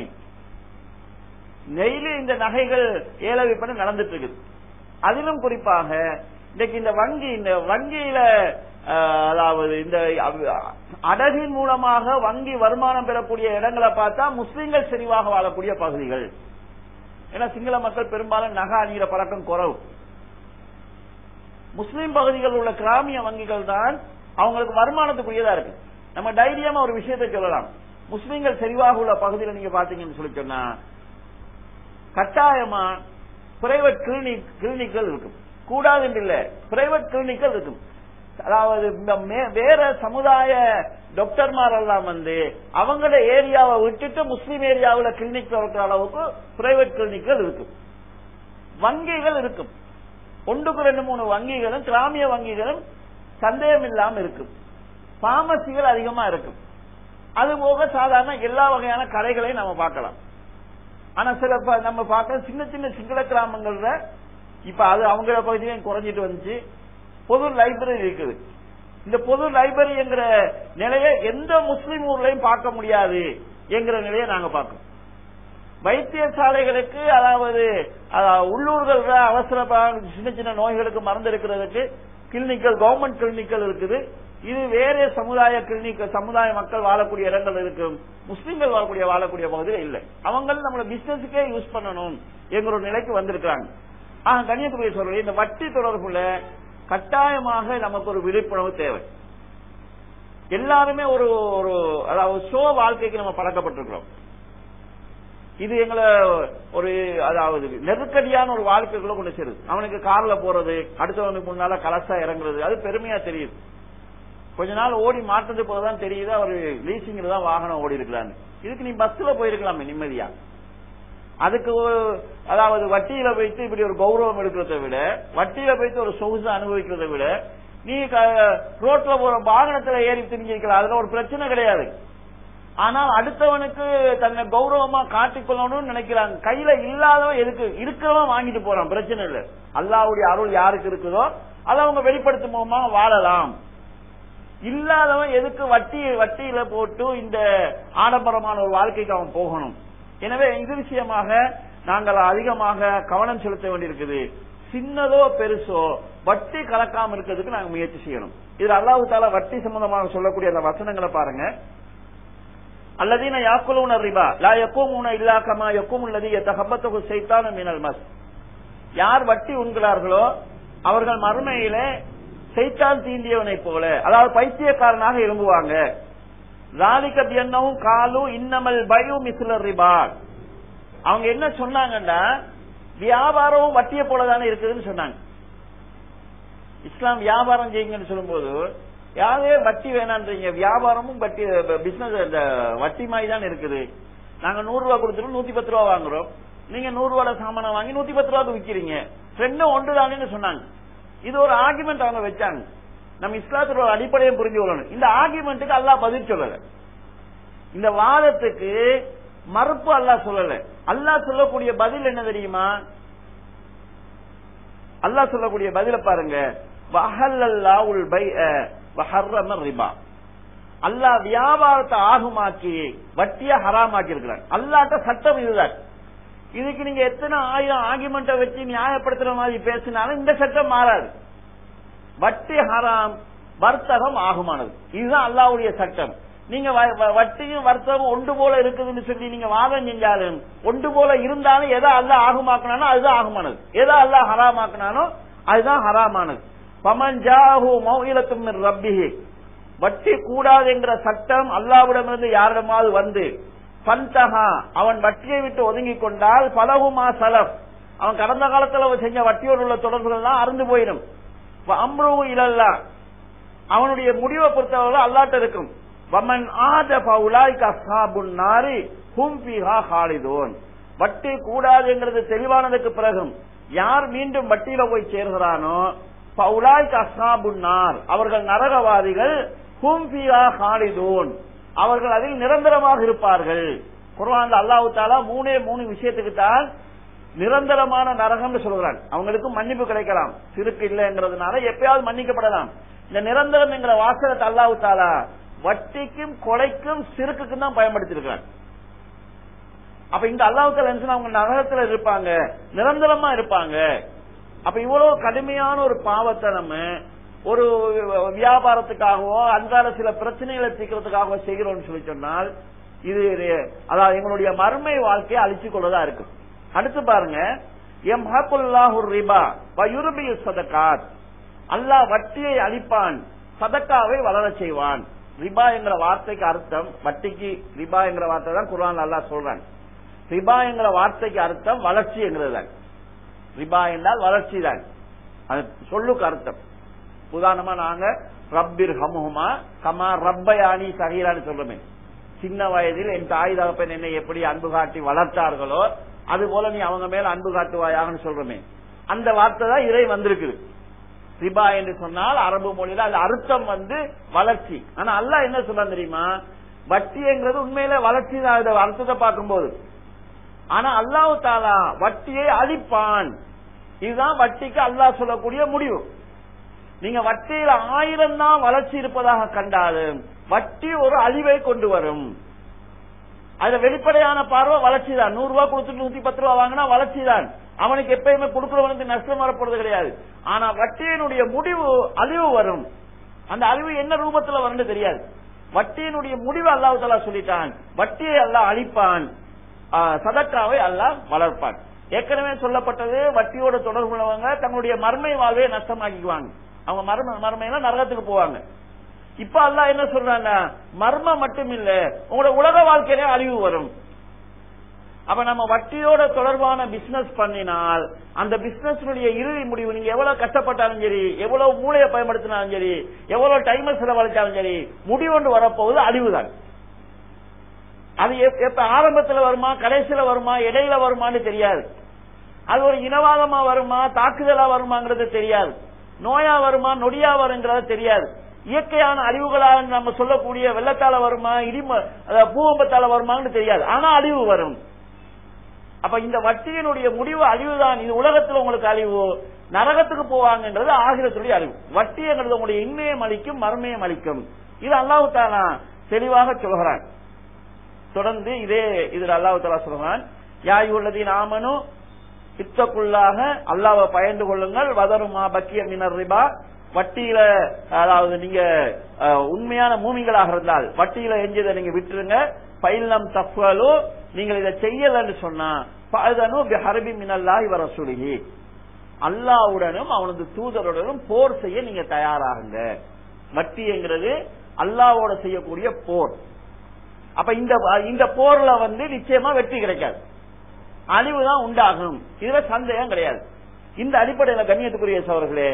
டெய்லி இந்த நகைகள் ஏல விற்பனை நடந்துட்டு இருக்குது அதிலும் குறிப்பாக இன்னைக்கு இந்த வங்கி இந்த வங்கியில அஹ், அதாவது இந்த அ- அடகின் மூலமாக வங்கி வருமானம் பெறக்கூடிய இடங்களை பார்த்தா முஸ்லிம்கள் செறிவாக வாழக்கூடிய பகுதிகள் ஏன்னா சிங்கள மக்கள் பெரும்பாலும் நகை அணிகிற பழக்கம் குறவு முஸ்லிம் பகுதிகள் உள்ள கிராமிய வங்கிகள் தான் அவங்களுக்கு வருமானத்துக்குரியதா இருக்கு நம்ம தைரியமா ஒரு விஷயத்தை சொல்லலாம் முஸ்லிம்கள் செறிவாக உள்ள பகுதியில் நீங்க பாத்தீங்கன்னு சொல்லி சொன்னா கட்டாயமா பிரைவேட் கிளினிக் கிளினிக்கள் இருக்கும் கூடாது என்று இல்ல பிரைவேட் கிளினிக்கள் இருக்கும் அதாவது இந்த மே- வேற சமுதாய டாக்டர்மார் எல்லாம் வந்து அவங்களோட ஏரியாவை விட்டுட்டு முஸ்லீம் ஏரியாவில் கிளினிக் திறக்கிற அளவுக்கு பிரைவேட் கிளினிக்கள் இருக்கும் வங்கிகள் இருக்கும் ஒன்றுக்கு ரெண்டு மூணு வங்கிகளும் கிராமிய வங்கிகளும் சந்தேகம் இல்லாம இருக்கும் பார்மசிகள் அதிகமா இருக்கும் அது போக சாதாரண எல்லா வகையான கடைகளையும் நம்ம பார்க்கலாம் ஆனா சில ப- நம்ம பார்க்க சின்ன சின்ன சிங்கள கிராமங்கள்ல இப்ப அது அவங்கள பகுதியிலையும் குறைஞ்சிட்டு வந்துச்சு பொது லைப்ரரி இருக்குது இந்த பொது லைப்ரரி என்கிற நிலையை எந்த முஸ்லீம் ஊர்லயும் பார்க்க முடியாது என்கிற நிலையை நாங்க பார்க்கிறோம் வைத்தியசாலைகளுக்கு அதாவது அஹ், உள்ளூர்கள்ல அவசர ப- சின்ன சின்ன நோய்களுக்கு மருந்து இருக்கிறதுக்கு கிளினிக்கல் கவர்மெண்ட் கிளினிக்கல் இருக்குது இது வேற சமுதாய கிளினிக் சமுதாய மக்கள் வாழக்கூடிய இடங்கள் இருக்கும் முஸ்லிம்கள் வாழக்கூடிய வாழக்கூடிய பகுதியில் இல்லை அவங்க நம்மள பிசினஸுக்கே யூஸ் பண்ணணும் என்கிற ஒரு நிலைக்கு வந்திருக்காங்க ஆக கன்னியாகுமரி சொல்றது இந்த வட்டி தொடர்புல கட்டாயமாக நமக்கு ஒரு விழிப்புணர்வு தேவை எல்லாருமே ஒரு ஒரு அதாவது ஷோ வாழ்க்கைக்கு நம்ம பழக்கப்பட்டிருக்கிறோம் இது எங்களை ஒரு அதாவது நெருக்கடியான ஒரு வாழ்க்கைக்குள்ள கொண்டு சேருது அவனுக்கு கார்ல போறது அடுத்தவனுக்கு முன்னால கலசா இறங்குறது அது பெருமையா தெரியுது கொஞ்ச நாள் ஓடி மாற்றது போதுதான் தெரியுது அவர் லீசிங்ல தான் வாகனம் ஓடி இருக்கிறான்னு இதுக்கு நீ பஸ்ல போயிருக்கலாமே நிம்மதியா அதுக்கு ஒரு- அதாவது வட்டியில வைத்து இப்படி ஒரு கௌரவம் எடுக்கிறத விட வட்டியில வைத்து ஒரு சொகுசு அனுபவிக்கிறதை விட நீ க- ரோட்ல போற வாகனத்துல ஏறி திரிஞ்சிருக்கலாம் அதுல ஒரு பிரச்சனை கிடையாது ஆனால் அடுத்தவனுக்கு தன்னை கௌரவமா காட்டிக்கொள்ளணும்னு நினைக்கிறாங்க கையில இல்லாதவன் எதுக்கு இருக்கிறவன் வாங்கிட்டு போறான் பிரச்சனை இல்ல அல்லாவுடைய அருள் யாருக்கு இருக்குதோ அதை அவங்க வெளிப்படுத்தும் மூலமா வாழலாம் இல்லாதவன் எதுக்கு வட்டி வட்டியில போட்டு இந்த ஆடம்பரமான ஒரு வாழ்க்கைக்கு அவன் போகணும் எனவே இது விஷயமாக நாங்கள் அதிகமாக கவனம் செலுத்த வேண்டியிருக்குது சின்னதோ பெருசோ வட்டி கலக்காம இருக்கிறதுக்கு நாங்க முயற்சி செய்யணும் இது அல்லாஹு தாலா வட்டி சம்பந்தமாக சொல்லக்கூடிய அந்த வசனங்களை பாருங்க அல்லதீன யாக்குலூன ரிபா லா யக்கூமுன இல்லா கமா யக்கூம் அல்லதி யதஹப்பத்துஹு ஷைத்தானு மினல் மஸ் யார் வட்டி உண்கிறார்களோ அவர்கள் மறுமையிலே சைத்தான் தீண்டியவனை போல அதாவது பைத்தியக்காரனாக எழும்புவாங்க ராலிக பியன்னவும் காலு இன்னமல் பyu மிஸ்ல ரிபா அவங்க என்ன சொன்னாங்கன்னா வியாபாரமும் வட்டியை போலதானே இருக்குதுன்னு சொன்னாங்க இஸ்லாம் வியாபாரம் செய்யுங்கன்னு சொல்லும்போது யாரே வட்டி வேணான்றீங்க வியாபாரமும் வட்டி பிசினஸ் இந்த வட்டி மாதிரி தான் இருக்குது நாங்க நூறு ரூபா கொடுத்துட்டு நூத்தி பத்து ரூபா வாங்குறோம் நீங்க நூறு ரூபாய் சாமானை வாங்கி நூத்தி பத்து ரூபாய்க்கு விக்கிறீங்க ரெண்டும் ஒன்றுதானேன்னு சொன்னாங்க இது ஒரு ஆர்குமெண்ட் அவங்க வச்சாங்க நம்ம இஸ்லாத்தோட ஒரு அடிப்படையை புரிஞ்சு கொள்ளணும் இந்த ஆர்குமெண்ட்டுக்கு அல்லாஹ் பதில் சொல்லல இந்த வாதத்துக்கு மறுப்பு அல்லாஹ் சொல்லல அல்லாஹ் சொல்லக்கூடிய பதில் என்ன தெரியுமா அல்லாஹ் சொல்லக்கூடிய பதில பாருங்க வஹல்லல்லாஹுல் பைஅ வஹர்ரம ரிபா அல்லாஹ் வியாபாரத்தை ஆகுமாக்கி வட்டிய ஹராமாக்கி இருக்கிறான் அல்லாட்ட சட்டம் இதுதான் இதுக்கு நீங்க எத்தனை ஆயிரம் ஆர்குமெண்ட்டை வச்சு நியாயப்படுத்துற மாதிரி பேசினாலும் இந்த சட்டம் மாறாது வட்டி ஹராம் வர்த்தகம் ஆகுமானது இதுதான் அல்லாவுடைய சட்டம் நீங்க வ- வ- வட்டியும் வர்த்தகம் ஒன்று போல இருக்குதுன்னு சொல்லி நீங்க வாதம் செஞ்சாலும் ஒன்று போல இருந்தாலும் எதை அல்லாஹ் ஆகுமாக்கினானோ அதுதான் ஆகுமானது எதை அல்லாஹ் ஹராமாக்கினானோ அதுதான் ஹராமானது பமன் ஜாஹு மௌயிலத்தும் மின் ரப்பிஹி வட்டி கூடாதுங்கிற சட்டம் அல்லாவிடமிருந்து யாரிடமாவது வந்து பந்தகா அவன் வட்டியை விட்டு ஒதுங்கிக் கொண்டால் பலகுமா சலப் அவன் கடந்த காலத்துல அவன் செஞ்ச வட்டியோடு உள்ள தொடர்புகள் எல்லாம் அறுந்து போயிடும் அம்ரு இல்லல்லா அவனுடைய முடிவை பொறுத்தவரை அல்லாட்ட இருக்கும் வமன் ஆத பவுலாய் கசாபுன் நாரி ஹும் பிஹா ஹாலிதோன் வட்டி கூடாதுங்கிறது தெளிவானதுக்கு பிறகும் யார் மீண்டும் வட்டியில போய் சேர்கிறானோ பவுலாய் கசாபுன் நார் அவர்கள் நரகவாதிகள் ஹும் பிஹா ஹாலிதோன் அவர்கள் அதில் நிரந்தரமாக இருப்பார்கள் குர்ஆன்ல அல்லாஹ் தாலா மூணே மூணு விஷயத்துக்கு தான் நிரந்தரமான நரகம்னு சொல்கிறான் அவங்களுக்கு மன்னிப்பு கிடைக்கலாம் சிறுக்கு இல்லைங்கிறதுனால எப்பயாவது மன்னிக்கப்படலாம் இந்த நிரந்தரம் என்கிற வாசகத்தை அல்லாஹ் தாலா வட்டிக்கும் கொலைக்கும் சிறுக்குக்கும் தான் பயன்படுத்தியிருக்கிறான் அப்ப இங்க அல்லாஹ் தாலா என்ன சொன்னா, அவங்க நரகத்துல இருப்பாங்க நிரந்தரமா இருப்பாங்க அப்ப இவ்வளவு கடுமையான ஒரு பாவத்தை நம்ம ஒரு வியாபாரத்துக்காகவோ அன்றாட சில பிரச்சனைகளை தீர்க்கிறதுக்காகவோ செய்கிறோம்னு சொல்லி சொன்னால் இது அதாவது எங்களுடைய மறுமை வாழ்க்கையை அழிச்சு கொள்ளதா இருக்கு அடுத்து பாருங்க எம் ஹக்குல்லாஹு ரிபா வயுருபி சதகாத் அல்லாஹ் வட்டியை அழிப்பான் சதக்காவை வளரச் செய்வான் ரிபா என்கிற வார்த்தைக்கு அர்த்தம் வட்டிக்கு ரிபா என்கிற வார்த்தை தான் குர்ஆன் அல்லாஹ் சொல்றான் ரிபா என்கிற வார்த்தைக்கு அர்த்தம் வளர்ச்சி என்கிறது தான் ரிபா என்றால் வளர்ச்சி தான் அது சொல்லுக்கு அர்த்தம் உதாரணமா நாங்க ரப்பிர் ஹமுஹுமா கமா ரப்பயானி சகீரான்னு சொல்றோமே சின்ன வயதில் என் தாய் தகப்பன் என்னை எப்படி அன்பு காட்டி வளர்த்தார்களோ அது போல நீ அவங்க மேல அன்பு காட்டுவாயாகன்னு சொல்றோமே அந்த வார்த்தை தான் இறை வந்திருக்குது ரிபா என்று சொன்னால் அரபு மொழியில அது அர்த்தம் வந்து வளர்ச்சி ஆனா அல்லாஹ் என்ன சொல்றான் தெரியுமா வட்டிங்கிறது உண்மையில வளர்ச்சி தான் அது அர்த்தத்தை பார்க்கும்போது ஆனா அல்லாஹ் தாலா வட்டியை அழிப்பான் இதுதான் வட்டிக்கு அல்லாஹ் சொல்லக்கூடிய முடிவு நீங்க வட்டியில ஆயிரம் தான் வளர்ச்சி இருப்பதாக கண்டாலும் வட்டி ஒரு அழிவை கொண்டு வரும் அதுல வெளிப்படையான பார்வை வளர்ச்சி தான் நூறு ரூபாய் கொடுத்துட்டு நூத்தி பத்து ரூபாய் வாங்கினா வளர்ச்சி தான் அவனுக்கு எப்பயுமே கொடுக்கிறவனுக்கு நஷ்டம் வரப்போறது கிடையாது ஆனா வட்டியினுடைய முடிவு அழிவு வரும் அந்த அழிவு என்ன ரூபத்துல வரும்னு தெரியாது வட்டியினுடைய முடிவு அல்லாஹ் தலா சொல்லிட்டான் வட்டியை அல்லாஹ் அழிப்பான் ஆ, சதக்காவை அல்லாஹ் வளர்ப்பான் ஏற்கனவே சொல்லப்பட்டது வட்டியோட தொடர்புள்ளவங்க தங்களுடைய மர்மை வாழ்வை நஷ்டமாக்கிக்குவாங்க அவங்க மர்ம மர்மையில நரகத்துக்கு போவாங்க இப்ப அல்லாஹ் என்ன சொல்றாங்க மர்மம் மட்டும் இல்ல உங்களோட உலக வாழ்க்கையிலே அழிவு வரும் அப்ப நம்ம வட்டியோட தொடர்பான பிசினஸ் பண்ணினால் அந்த பிசினஸ் இறுதி முடிவு நீங்க எவ்வளவு கஷ்டப்பட்டாலும் சரி எவ்வளவு மூளையை பயன்படுத்தினாலும் சரி எவ்வளவு டைமை செலவழிச்சாலும் சரி முடிவொன்று வரப்போவது அழிவுதான் அது எப்- எப்ப ஆரம்பத்துல வருமா கடைசியில வருமா இடையில வருமான்னு தெரியாது அது ஒரு இனவாதமா வருமா தாக்குதலா வருமாங்கிறது தெரியாது நோயா வருமா நொடியா வருங்கிறது தெரியாது இயற்கையான அழிவுகளாக நம்ம சொல்லக்கூடிய வெள்ளத்தால வருமா இடிம அதாவது பூகம்பத்தால வருமான்னு தெரியாது ஆனா அழிவு வரும் அப்ப இந்த வட்டியினுடைய முடிவு அழிவுதான் இது உலகத்துல உங்களுக்கு அழிவு நரகத்துக்கு போவாங்கன்றது ஆகிரத்துடைய அழிவு வட்டிங்கிறது உங்களுடைய இன்மையம் அளிக்கும் மர்மையம் அளிக்கும் இது அல்லாஹு தாலா தெளிவாக சொல்கிறான் தொடர்ந்து இதே இதுல அல்லாஹு தாலா சொல்கிறான் யாய் உள்ளதி நாமனும் இத்தக்குள்ளாக அல்லாவை பயந்து கொள்ளுங்கள் வதருமா பக்கிய மினர் ரிபா வட்டியில அதாவது நீங்க அஹ், உண்மையான மூமிகளாக இருந்தால் வட்டியில எஞ்சதை நீங்க விட்டுருங்க பைலம் தஃபலோ நீங்கள் இதை செய்யலன்னு சொன்னா பதனு ஹரபி மினல்லாஹி வ ரசூலிஹி அல்லாவுடனும் அவனது தூதருடனும் போர் செய்ய நீங்க தயாராகுங்க வட்டிங்கிறது அல்லாவோட செய்யக்கூடிய போர் அப்ப இந்த இந்த போர்ல வந்து நிச்சயமா வெற்றி கிடைக்காது அழிவுதான் உண்டாகும் இதுல சந்தேகம் கிடையாது இந்த அடிப்படையில கண்ணியத்துக்குரிய சோழர்களே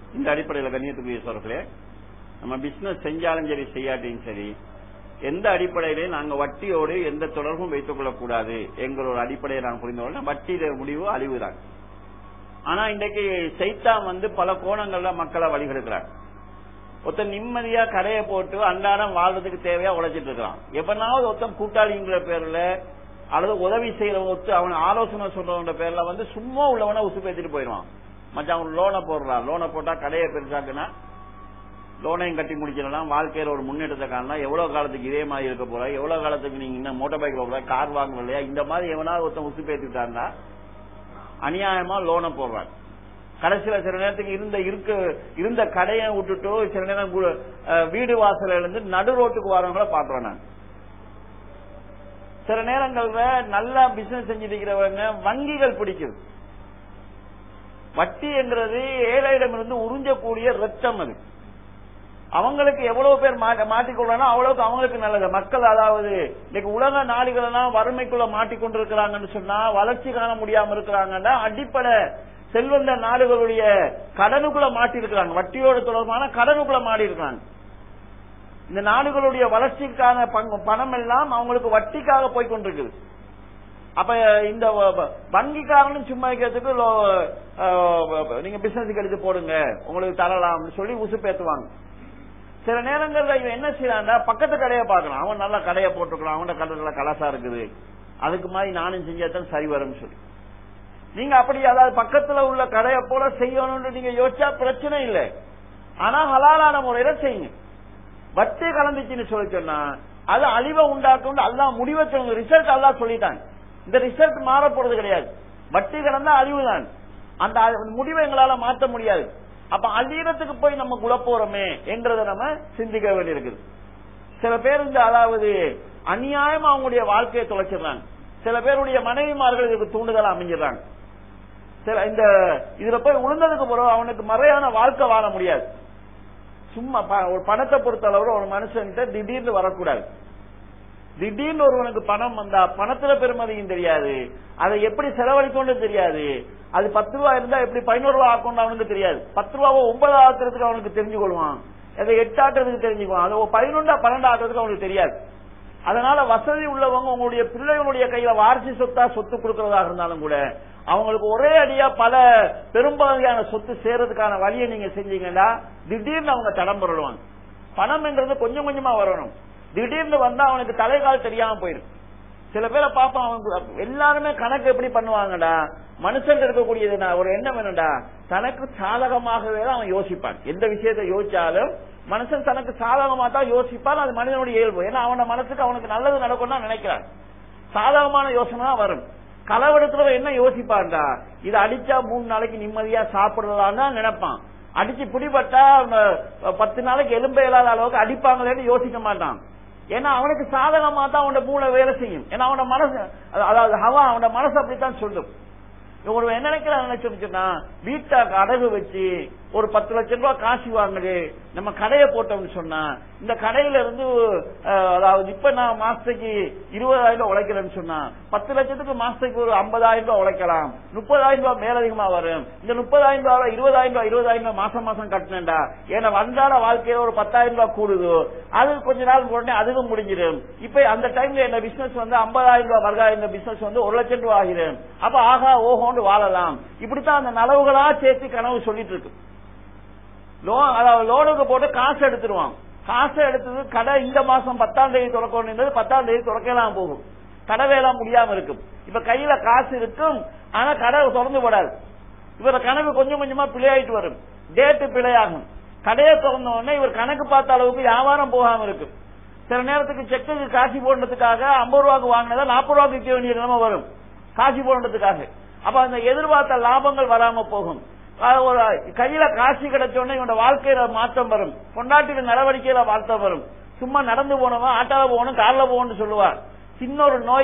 இந்த அடிப்படையில் கண்ணியத்துக்குரிய சொல்றே நம்ம பிசினஸ் செஞ்சாலும் சரி செய்யாட்டியும் சரி எந்த அடிப்படையிலே நாங்க வட்டியோடு எந்த தொடர்பும் வைத்துக் கொள்ளக்கூடாது என்கிற ஒரு அடிப்படையை நான் புரிந்து கொள்ள வட்டியில முடிவு அழிவுதான் ஆனா இன்றைக்கு சைத்தான் வந்து பல கோணங்கள்ல மக்களை வழிகெடுக்கிறார் ஒருத்தன் நிம்மதியா கடையை போட்டு அன்றாடம் வாழ்றதுக்கு தேவையா உழைச்சிட்டு இருக்கான் எப்பனாவது ஒருத்தன் கூட்டாளிங்கிற பேர்ல அல்லது உதவி செய்யறவங்க ஒத்து அவன் ஆலோசனை சொல்றவங்க பேர்ல வந்து சும்மா உள்ளவன உசு பேத்திட்டு போயிடுவான் மச்சான் அவன் லோனை போடுறான் லோனை போட்டா கடையை பெருசாக்குனா லோனையும் கட்டி முடிச்சிடலாம் வாழ்க்கையில ஒரு முன்னேற்றத்தை காணலாம் எவ்வளவு காலத்துக்கு இதே மாதிரி இருக்க போற எவ்வளவு காலத்துக்கு நீங்க இன்னும் மோட்டார் பைக் போகல கார் வாங்கல இல்லையா இந்த மாதிரி எவனாவது ஒருத்தன் உசு பேத்திட்டான்னா அநியாயமா லோனை போடுறான் கடைசியில சில நேரத்துக்கு இருந்த இருக்க இருந்த கடையை விட்டுட்டு சில நேரம் கு- அஹ் வீடு வாசல்ல இருந்து நடு ரோட்டுக்கு வரவங்கள பாக்குறேன் நான் சில நேரங்கள்ல நல்லா பிசினஸ் செஞ்சுட்டு இருக்கிறவங்க வங்கிகள் பிடிக்குது வட்டி என்கிறது ஏழையிடமிருந்து உறிஞ்சக்கூடிய ரத்தம் அது அவங்களுக்கு எவ்வளவு பேர் மாட்ட- மாட்டிக்கொள்றானோ அவ்வளவுக்கு அவங்களுக்கு நல்லது மக்கள் அதாவது இன்னைக்கு உலக நாடுகள் எல்லாம் வறுமைக்குள்ள மாட்டிக்கொண்டிருக்கிறாங்கன்னு சொன்னா வளர்ச்சி காண முடியாம இருக்கிறாங்கன்னா அடிப்படை செல்வந்த நாடுகளுடைய கடனுக்குள்ள மாட்டி இருக்கிறாங்க வட்டியோடு தொடர்பான கடனுக்குள்ள மாடி இருக்கிறாங்க இந்த நாடுகளுடைய வளர்ச்சிக்கான பங்கு- பணம் எல்லாம் அவங்களுக்கு வட்டிக்காக போய் கொண்டிருக்குது அப்ப இந்த வ- வ- வங்கிக்காரனும் சும்மா இருக்கிறதுக்கு லோ- அஹ், நீங்க பிசினஸ் எடுத்து போடுங்க உங்களுக்கு தரலாம்னு சொல்லி உசுப்பேத்துவாங்க சில நேரங்கள்ல இவன் என்ன செய்யறான்டா பக்கத்து கடையை பார்க்கறான் அவன் நல்ல கடையை போட்டுக்கிறான் அவனோட கடையில கலசா இருக்குது அதுக்கு மாதிரி நானும் செஞ்சாதான் சரி வரும்னு சொல்லி நீங்க அப்படி அதாவது பக்கத்துல உள்ள கடையை போல செய்யணும்னு நீங்க யோசிச்சா பிரச்சனை இல்லை ஆனா ஹலாலான முறையில செய்யுங்க வட்டி கலந்துச்சுன்னு சொல்லி சொன்னா அது அழிவை உண்டாக்கும் அல்லாஹ் முடிவை சொல்லுங்க ரிசல்ட் அல்லாஹ் சொல்லிட்டான் இந்த ரிசல்ட் மாற போறது கிடையாது வட்டி கலந்தா அழிவு தான் அந்த அ- முடிவை எங்களால மாற்ற முடியாது அப்ப அழியறதுக்கு போய் நம்ம குழப்போறோமே என்கிறத நம்ம சிந்திக்க வேண்டியிருக்குது சில பேர் இந்த அதாவது அநியாயமா அவங்களுடைய வாழ்க்கையை தொலைச்சிடுறாங்க சில பேருடைய மனைவிமார்கள் இதுக்கு தூண்டுதலா அமைஞ்சிடுறாங்க சில இந்த இதுல போய் உளுந்ததுக்கு பிறகு அவனுக்கு மறையான வாழ்க்கை வாழ முடியாது சும்மா ப- ஒரு பணத்தை பொறுத்த அளவுல ஒரு மனுஷன்கிட்ட திடீர்னு வரக்கூடாது திடீர்னு ஒருவனுக்கு பணம் வந்தா பணத்துல பெருமதியும் தெரியாது அதை எப்படி செலவழிக்கணும் தெரியாது அது பத்து ரூபா இருந்தா எப்படி பதினோரு ரூபா ஆக்கணும் அவனுக்கு தெரியாது பத்து ரூபாவை ஒன்பது ஆக்குறதுக்கு அவனுக்கு தெரிஞ்சு கொள்வான் அதை எட்டு ஆக்குறதுக்கு தெரிஞ்சுக்குவான் அதை பதினொன்றா பன்னெண்டு ஆக்குறதுக்கு அவனுக்கு தெரியாது அதனால வசதி உள்ளவங்க உங்களுடைய பிள்ளைகளுடைய கையில வாரிசு சொத்தா சொத்து கொடுக்கறதாக இருந்தாலும் கூட அவங்களுக்கு ஒரே அடியா பல பெரும்பகுதியான சொத்து சேர்றதுக்கான வழியை நீங்க செஞ்சீங்கன்னா திடீர்னு அவங்க தடம் புரளுவாங்க பணம்ன்றது கொஞ்சம் கொஞ்சமா வரணும் திடீர்னு வந்தா அவனுக்கு தலைகால் தெரியாம போயிடும் சில பேரை பார்ப்போம் அவங்க எல்லாருமே கணக்கு எப்படி பண்ணுவாங்கடா மனுஷன் இருக்கக்கூடியது நான் ஒரு எண்ணம் என்னடா தனக்கு சாதகமாகவே தான் அவன் யோசிப்பான் எந்த விஷயத்தை யோசிச்சாலும் மனுஷன் தனக்கு சாதகமா தான் யோசிப்பான் அது மனிதனுடைய இயல்பு ஏன்னா அவன மனசுக்கு அவனுக்கு நல்லது நடக்கும்னு தான் நினைக்கிறான் சாதகமான யோசனை தான் வரும் களவெடுத்துல என்ன யோசிப்பான்டா இதை அடிச்சா மூணு நாளைக்கு நிம்மதியா சாப்பிடலாம்னு தான் நினைப்பான் அடிச்சு பிடிபட்டா அவங்க பத்து நாளைக்கு எலும்பு இல்லாத அளவுக்கு அடிப்பாங்களேன்னு யோசிக்க மாட்டான் ஏன்னா அவனுக்கு சாதகமா தான் அவனோட மூளை வேலை செய்யும் ஏன்னா அவனோட மனசு அதாவது ஹவா அவனோட மனசு அப்படித்தான் சொல்லும் இவங்க என்ன நினைக்கிறாங்க நினைச்சோம்னா வீட்டை அடகு வச்சு ஒரு பத்து லட்சம் ரூபாய் காசு வாங்குது நம்ம கடையை போட்டோம்னு சொன்னா இந்த கடையில இருந்து அஹ், அதாவது இப்ப நான் மாசத்துக்கு இருபதாயிரம் ரூபாய் உழைக்கிறேன்னு சொன்னா பத்து லட்சத்துக்கு மாசத்துக்கு ஒரு ஐம்பதாயிரம் ரூபாய் உழைக்கலாம் முப்பதாயிரம் ரூபாய் மேலதிகமா வரும் இந்த முப்பதாயிரம் ரூபாய் இருபதாயிரம் ரூபாய் இருபதாயிரம் ரூபாய் மாசம் மாசம் கட்டினேன்டா ஏன்னா வந்தால வாழ்க்கையில ஒரு பத்தாயிரம் ரூபாய் கூடுது அது கொஞ்ச நாள் உடனே அதுவும் முடிஞ்சிடும் இப்ப அந்த டைம்ல என்ன பிசினஸ் வந்து ஐம்பதாயிரம் ரூபாய் வருகா இந்த பிசினஸ் வந்து ஒரு லட்சம் ரூபாய் ஆகிடும் அப்ப ஆகா ஓஹோன்னு வாழலாம் இப்படித்தான் அந்த நலவுகளா சேர்த்து கனவு சொல்லிட்டு இருக்கு லோன் அதாவது லோனுக்கு போட்டு காசு எடுத்துருவான் காசு எடுத்தது கடை இந்த மாசம் பத்தாம் தேதி திறக்கணும் பத்தாம் தேதி திறக்கலாம் போகும் கடை வேலை முடியாம இருக்கும் இப்ப கையில காசு இருக்கும் ஆனா கடை திறந்து போடாது இவர கணக்கு கொஞ்சம் கொஞ்சமா பிழையாயிட்டு வரும் டேட்டு பிழையாகும் கடையை திறந்த உடனே இவர் கணக்கு பார்த்த அளவுக்கு வியாபாரம் போகாம இருக்கும் சில நேரத்துக்கு செக்குக்கு காசு போடுறதுக்காக ஐம்பது ரூபாய்க்கு வாங்கினதா நாற்பது ரூபாய்க்கு விற்க வேண்டிய நிலைமை வரும் காசு போடுறதுக்காக அப்ப அந்த எதிர்பார்த்த லாபங்கள் வராம போகும் அது ஒரு கையில காசு கிடைச்ச உடனே இவனோட வாழ்க்கையில மாற்றம் வரும் பொண்டாட்டியோட நடவடிக்கையில மாற்றம் வரும் சும்மா நடந்து போனவன் ஆட்டால போகணும் கார்ல போகணும்னு சொல்லுவார் சின்ன ஒரு நோய்